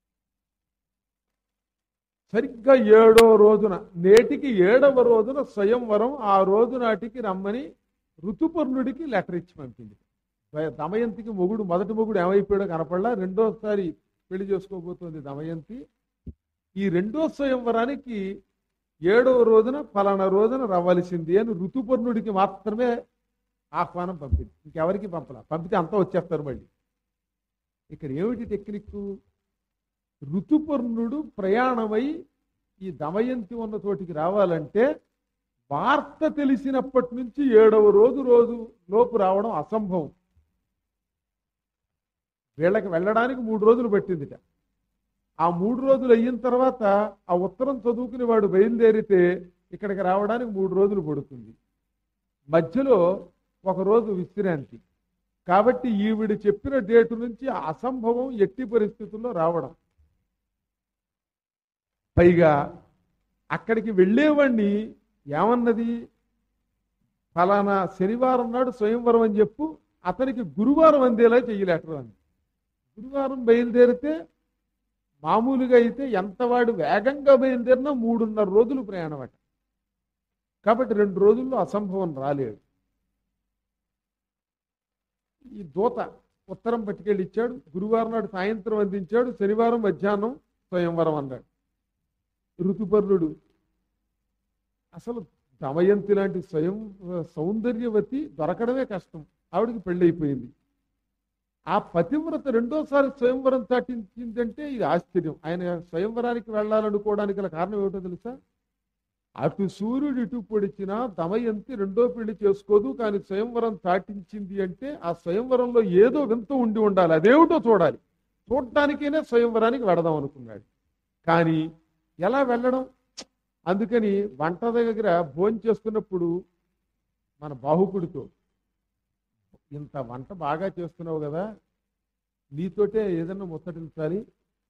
సరిగ్గా ఏడో రోజున నేటికి ఏడవ రోజున స్వయంవరం ఆ రోజు నాటికి రమ్మని ఋతుపర్ణుడికి లెటర్ ఇచ్చి పంపింది ద- దమయంతికి మొగుడు మొదటి మొగుడు ఏమైపోయాడో కనపడలా రెండోసారి పెళ్లి చేసుకోబోతోంది దమయంతి ఈ రెండో స్వయంవరానికి ఏడవ రోజున ఫలానా రోజున రవ్వలసింది అని ఋతుపర్ణుడికి మాత్రమే ఆహ్వానం పంపింది ఇంకెవరికి పంపలా పంపితే అంతా వచ్చేస్తారు మళ్ళీ ఇక్కడ ఏమిటి టెక్నిక్ ఋతుపర్ణుడు ప్రయాణమై ఈ దమయంతి ఉన్న చోటికి రావాలంటే వార్త తెలిసినప్పటి నుంచి ఏడవ రోజు రోజు లోపు రావడం అసంభవం వీళ్ళకి వెళ్ళడానికి మూడు రోజులు పట్టిందిట ఆ మూడు రోజులు అయిన తర్వాత ఆ ఉత్తరం చదువుకుని వాడు బయలుదేరితే ఇక్కడికి రావడానికి మూడు రోజులు పడుతుంది మధ్యలో ఒక రోజు విశ్రాంతి కాబట్టి ఈవిడ చెప్పిన డేటు నుంచి ఆ అసంభవం ఎట్టి పరిస్థితుల్లో రావడం పైగా అక్కడికి వెళ్ళేవాడిని ఏమన్నది ఫలానా శనివారం నాడు స్వయంవరం అని చెప్పు అతనికి గురువారం అందేలా చెయ్యలేటరు అని గురువారం బయలుదేరితే మామూలుగా అయితే ఎంత వాడు వేగంగా బయలుదేరినా మూడున్నర రోజులు ప్రయాణం అట కాబట్టి రెండు రోజుల్లో అసంభవం రాలేడు ఈ దూత ఉత్తరం పట్టుకెళ్ళి ఇచ్చాడు గురువారం నాడు సాయంత్రం అందించాడు శనివారం మధ్యాహ్నం స్వయంవరం అన్నాడు ఋతుపర్ణుడు అసలు దమయంతి లాంటి స్వయం సౌందర్యవతి దొరకడమే కష్టం ఆవిడికి పెళ్ళైపోయింది ఆ పతివ్రత రెండోసారి స్వయంవరం చాటించిందంటే ఇది ఆశ్చర్యం ఆయన స్వయంవరానికి వెళ్ళాలనుకోవడానికి గల కారణం ఏమిటో తెలుసా అటు సూర్యుడు ఇటు పొడిచినా దమయంతి రెండో పెళ్లి చేసుకోదు కానీ స్వయంవరం చాటించింది అంటే ఆ స్వయంవరంలో ఏదో వింత ఉండి ఉండాలి అదేమిటో చూడాలి చూడటానికైనా స్వయంవరానికి వెడదాం అనుకున్నాడు కానీ ఎలా వెళ్ళడం అందుకని వంట దగ్గర భోజనం చేస్తున్నప్పుడు మన బాహుకుడితో ఇంత వంట బాగా చేస్తున్నావు కదా నీతోటే ఏదన్నా ముచ్చటించాలి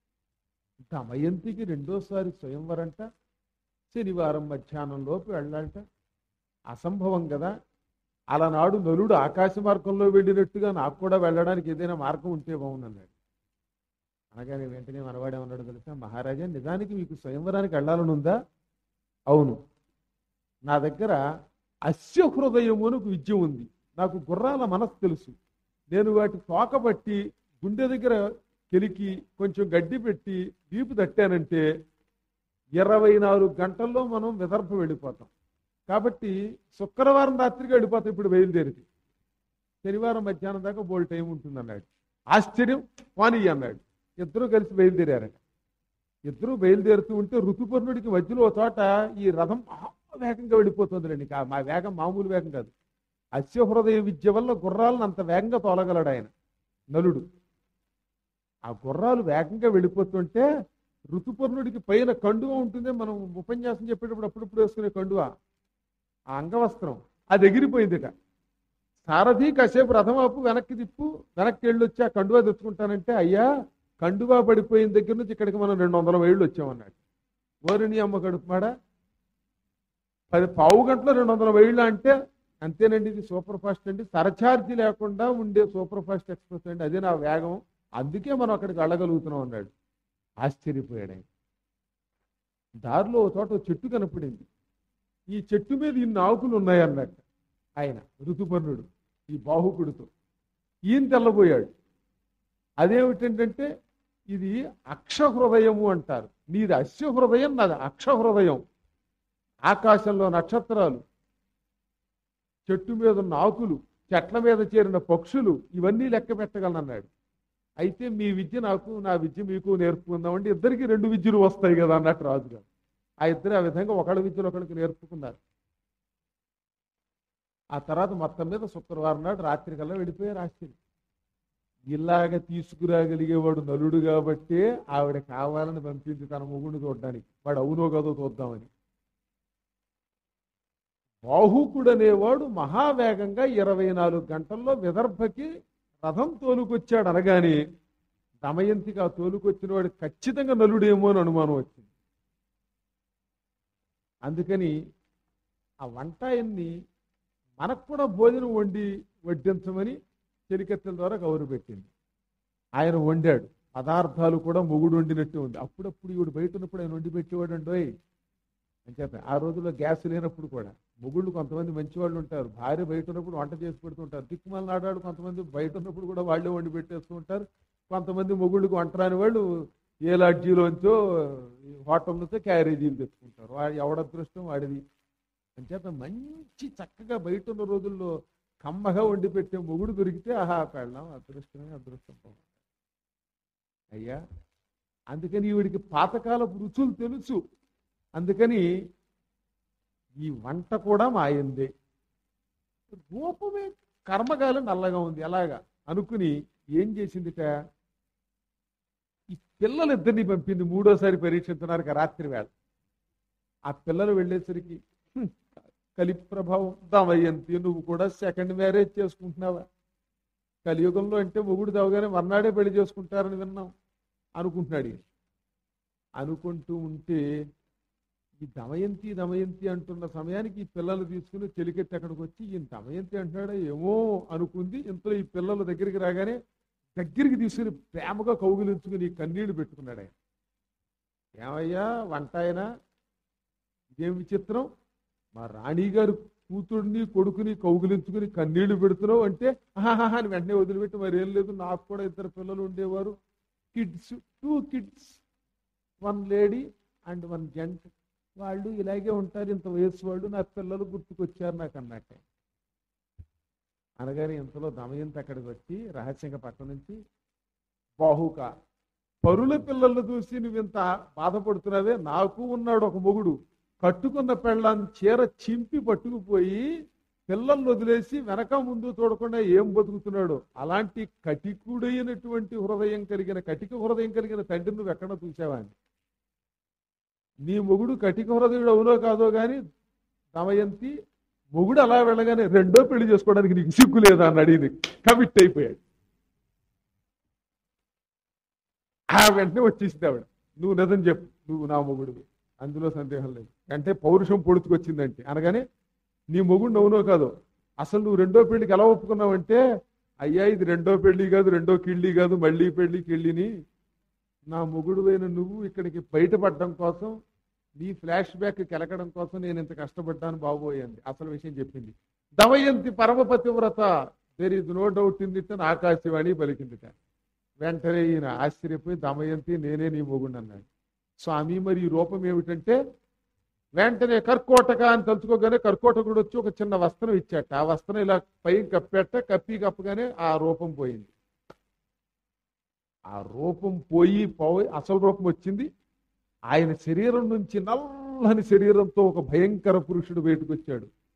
దమయంతికి రెండోసారి స్వయంవరంట శనివారం మధ్యాహ్నం లోపు వెళ్ళాలట అసంభవం కదా అలనాడు నలుడు ఆకాశ మార్గంలో వెళ్ళినట్టుగా నాకు కూడా వెళ్ళడానికి ఏదైనా మార్గం ఉంటే బాగుందన్నాడు అనగానే వెంటనే మనవాడేమన్నాడు తెలుసా మహారాజా నిజానికి మీకు స్వయంవరానికి వెళ్ళాలని ఉందా అవును నా దగ్గర అస్య హృదయము అని ఒక విద్య ఉంది నాకు గుర్రాల మనసు తెలుసు నేను వాటి తోక పట్టి గుండె దగ్గర కెలికి కొంచెం గడ్డి పెట్టి వీపు తట్టానంటే ఇరవై నాలుగు గంటల్లో మనం విదర్భ వెళ్ళిపోతాం కాబట్టి శుక్రవారం రాత్రికి వెళ్ళిపోతాం ఇప్పుడు బయలుదేరితే శనివారం మధ్యాహ్నం దాకా బోల్ టైం ఉంటుంది అన్నాడు ఆశ్చర్యం వాణి అన్నాడు ఇద్దరూ కలిసి బయలుదేరారట ఇద్దరూ బయలుదేరుతూ ఉంటే ఋతుపర్ణుడికి మధ్యలో ఒక చోట ఈ రథం మహా వేగంగా వెళ్ళిపోతుందిలేండి కా- మా వేగం మామూలు వేగం కాదు అస్యహృదయ విద్య వల్ల గుర్రాలను అంత వేగంగా తోలగలడు ఆయన నలుడు ఆ గుర్రాలు వేగంగా వెళ్ళిపోతుంటే ఋతుపర్ణుడికి పైన కండువ ఉంటుంది మనం ఉపన్యాసం చెప్పేటప్పుడు అప్పుడప్పుడు వేసుకునే కండువ ఆ అంగవస్త్రం అది ఎగిరిపోయిందిట సారథి కాసేపు రథమాపు వెనక్కి తిప్పు వెనక్కి వెళ్ళి వచ్చి ఆ కండువా తెచ్చుకుంటానంటే అయ్యా కండువా పడిపోయిన దగ్గర నుంచి ఇక్కడికి మనం రెండు వందల వేళ్ళు వచ్చామన్నాడు ఓరిని అమ్మ కడుపుమాడా పది పావు గంటలో రెండు వందల వేళ్ళు అంటే అంతేనండి ఇది సూపర్ ఫాస్ట్ అండి సరఛార్జీ లేకుండా ఉండే సూపర్ ఫాస్ట్ ఎక్స్ప్రెస్ అండి అదే నా వేగం అందుకే మనం అక్కడికి వెళ్ళగలుగుతున్నాం అన్నాడు ఆశ్చర్యపోయాడు ఆయన దారిలో ఒక చోట ఒక చెట్టు కనపడింది ఈ చెట్టు మీద ఇన్ని ఆకులు ఉన్నాయన్నట్టు ఆయన ఋతుపర్ణుడు ఈ బాహుకుడితో ఈయన తెల్లబోయాడు అదేమిటంటే ఇది అక్షహృదయము అంటారు నీది అశ్వ హృదయం నాది అక్షహృదయం ఆకాశంలో నక్షత్రాలు చెట్టు మీద ఉన్న ఆకులు చెట్ల మీద చేరిన పక్షులు ఇవన్నీ లెక్క పెట్టగలనన్నాడు అయితే మీ విద్య నాకు నా విద్య మీకు నేర్పుకుందామంటే ఇద్దరికి రెండు విద్యలు వస్తాయి కదా అన్నట్టు రాజుగారు ఆ ఇద్దరు ఆ విధంగా ఒకళ్ళ విద్యలు ఒకరికి నేర్పుకున్నారు ఆ తర్వాత మొత్తం మీద శుక్రవారం నాడు రాత్రి కల్లా వెళ్ళిపోయారు ఆశ్చర్యం ఇలాగ తీసుకురాగలిగేవాడు నలుడు కాబట్టే ఆవిడ కావాలని పంపించి తన మొగుడిని చూడడానికి వాడు అవునో కదో చూద్దామని బాహుకుడు అనేవాడు మహావేగంగా ఇరవై నాలుగు గంటల్లో విదర్భకి రథం తోలుకొచ్చాడు అనగానే దమయంతికి ఆ తోలుకొచ్చిన వాడు ఖచ్చితంగా నలుడేమో అని అనుమానం వచ్చింది అందుకని ఆ వంటాయన్ని మనకు కూడా భోజనం వండి వడ్డించమని చెలికత్తెల ద్వారా కౌరు పెట్టింది ఆయన వండాడు పదార్థాలు కూడా మొగుడు వండినట్టు ఉంది అప్పుడప్పుడు ఈవిడ బయట ఉన్నప్పుడు ఆయన వండి పెట్టేవాడు అండోయ్ అని చెప్పి ఆ రోజుల్లో గ్యాస్ లేనప్పుడు కూడా మొగుళ్ళు కొంతమంది మంచివాళ్ళు ఉంటారు భార్య బయట ఉన్నప్పుడు వంట చేసి పెడుతుంటారు దిక్కుమాల నాడాడు కొంతమంది బయట ఉన్నప్పుడు కూడా వాళ్ళే వండి పెట్టేస్తూ ఉంటారు కొంతమంది మొగుళ్ళకి వంట రాని వాళ్ళు ఏ లాడ్జీలోంచో హోటల్ నుంచో క్యారేజీలు తెచ్చుకుంటారు వాడు ఎవడ అదృష్టం వాడిది అంచేత మంచి చక్కగా బయట ఉన్న రోజుల్లో కమ్మగా వండి పెట్టే మొగుడు దొరికితే ఆహా పెళ్ళం అదృష్టమే అదృష్టం పోవాలి. అయ్యా అందుకని ఈవిడికి పాతకాలపు రుచులు తెలుసు అందుకని ఈ వంట కూడా మాయిందే రూపమే కర్మకాలం నల్లగా ఉంది ఎలాగా అనుకుని ఏం చేసిందిట ఈ పిల్లలిద్దరిని పంపింది మూడోసారి పరీక్షించడానికి రాత్రి వేళ ఆ పిల్లలు వెళ్ళేసరికి "హ్మ్, కలి ప్రభావం దమయంతి నువ్వు కూడా సెకండ్ మ్యారేజ్ చేసుకుంటున్నావా కలియుగంలో అంటే మొగుడు తవగానే మర్నాడే పెళ్లి చేసుకుంటారని విన్నాం అనుకుంటున్నాడు ఈయన. అనుకుంటూ ఉంటే ఈ దమయంతి దమయంతి అంటున్న సమయానికి ఈ పిల్లలు తీసుకుని చెలికెత్తి అక్కడికి వచ్చి ఈయన దమయంతి అంటున్నాడా ఏమో అనుకుంది ఇంతలో ఈ పిల్లల దగ్గరికి రాగానే దగ్గరికి తీసుకుని ప్రేమగా కౌగిలించుకుని కన్నీళ్లు పెట్టుకున్నాడు ఆయన ఏమయ్యా వంట ఆయన ఇదేం విచిత్రం మా రాణిగారు కూతుడిని కొడుకుని కౌగిలించుకుని కన్నీళ్లు పెడుతున్నావు అంటే ఆహాహా అని వెంటనే వదిలిపెట్టి మరి ఏం లేదు నాకు కూడా ఇద్దరు పిల్లలు ఉండేవారు kids two kids one lady and one gent వాళ్ళు ఇలాగే ఉంటారు ఇంత వయసు వాళ్ళు నా పిల్లలు గుర్తుకొచ్చారు నాకు అన్నట్టే అనగానే ఇంతలో దమయంతి అక్కడికి వచ్చి రహస్యంగా పక్క నుంచి బాహుక పరుల పిల్లలు చూసి నువ్వు ఇంత బాధపడుతున్నావే నాకు ఉన్నాడు ఒక మొగుడు కట్టుకున్న పెళ్ళాన్ని చీర చింపి పట్టుకుపోయి పిల్లల్ని వదిలేసి వెనక ముందు చూడకుండా ఏం బతుకుతున్నాడు అలాంటి కటికుడైనటువంటి హృదయం కలిగిన కటిక హృదయం కలిగిన తండ్రి నువ్వు ఎక్కడ చూసావా అని నీ మొగుడు కటిక హృదయుడు అవునో కాదో గాని దమయంతి మొగుడు అలా వెళ్ళగానే రెండో పెళ్లి చేసుకోవడానికి నీకు సిగ్గు లేదా అని అడిగింది కమిట్ అయిపోయాడు ఆ వెంటనే వచ్చేసింది ఆవిడ నువ్వు నిజం చెప్పు నువ్వు నా మొగుడు అందులో సందేహం లేదు అంటే పౌరుషం పొడుచుకొచ్చిందంటే అనగానే నీ మొగుడు అవునో కాదో అసలు నువ్వు రెండో పెళ్లికి ఎలా ఒప్పుకున్నావంటే అయ్యా ఇది రెండో పెళ్లి కాదు రెండో కిళ్ళి కాదు మళ్ళీ పెళ్లి కిళ్ళిని నా మొగుడు అయిన నువ్వు ఇక్కడికి బయటపడడం కోసం నీ ఫ్లాష్ బ్యాక్ కెలకడం కోసం నేను ఇంత కష్టపడ్డాను బాబోయంది అసలు విషయం చెప్పింది దమయంతి పరమపతివ్రత there is no doubt in it అని ఆకాశవాణి పలికిందిట వెంటనే ఈయన ఆశ్చర్యపోయి దమయంతి నేనే నీ మొగుడు అన్నాడు స్వామి మరి ఈ రూపం ఏమిటంటే వెంటనే కర్కోటక అని తలుచుకోగానే కర్కోటకుడు వచ్చి ఒక చిన్న వస్త్రం ఇచ్చాట ఆ వస్త్రం ఇలా పై కప్పెట్ట కప్పి కప్పగానే ఆ రూపం పోయింది ఆ రూపం పోయి పోయి అసలు రూపం వచ్చింది ఆయన శరీరం నుంచి నల్లని శరీరంతో ఒక భయంకర పురుషుడు బయటకు వచ్చాడు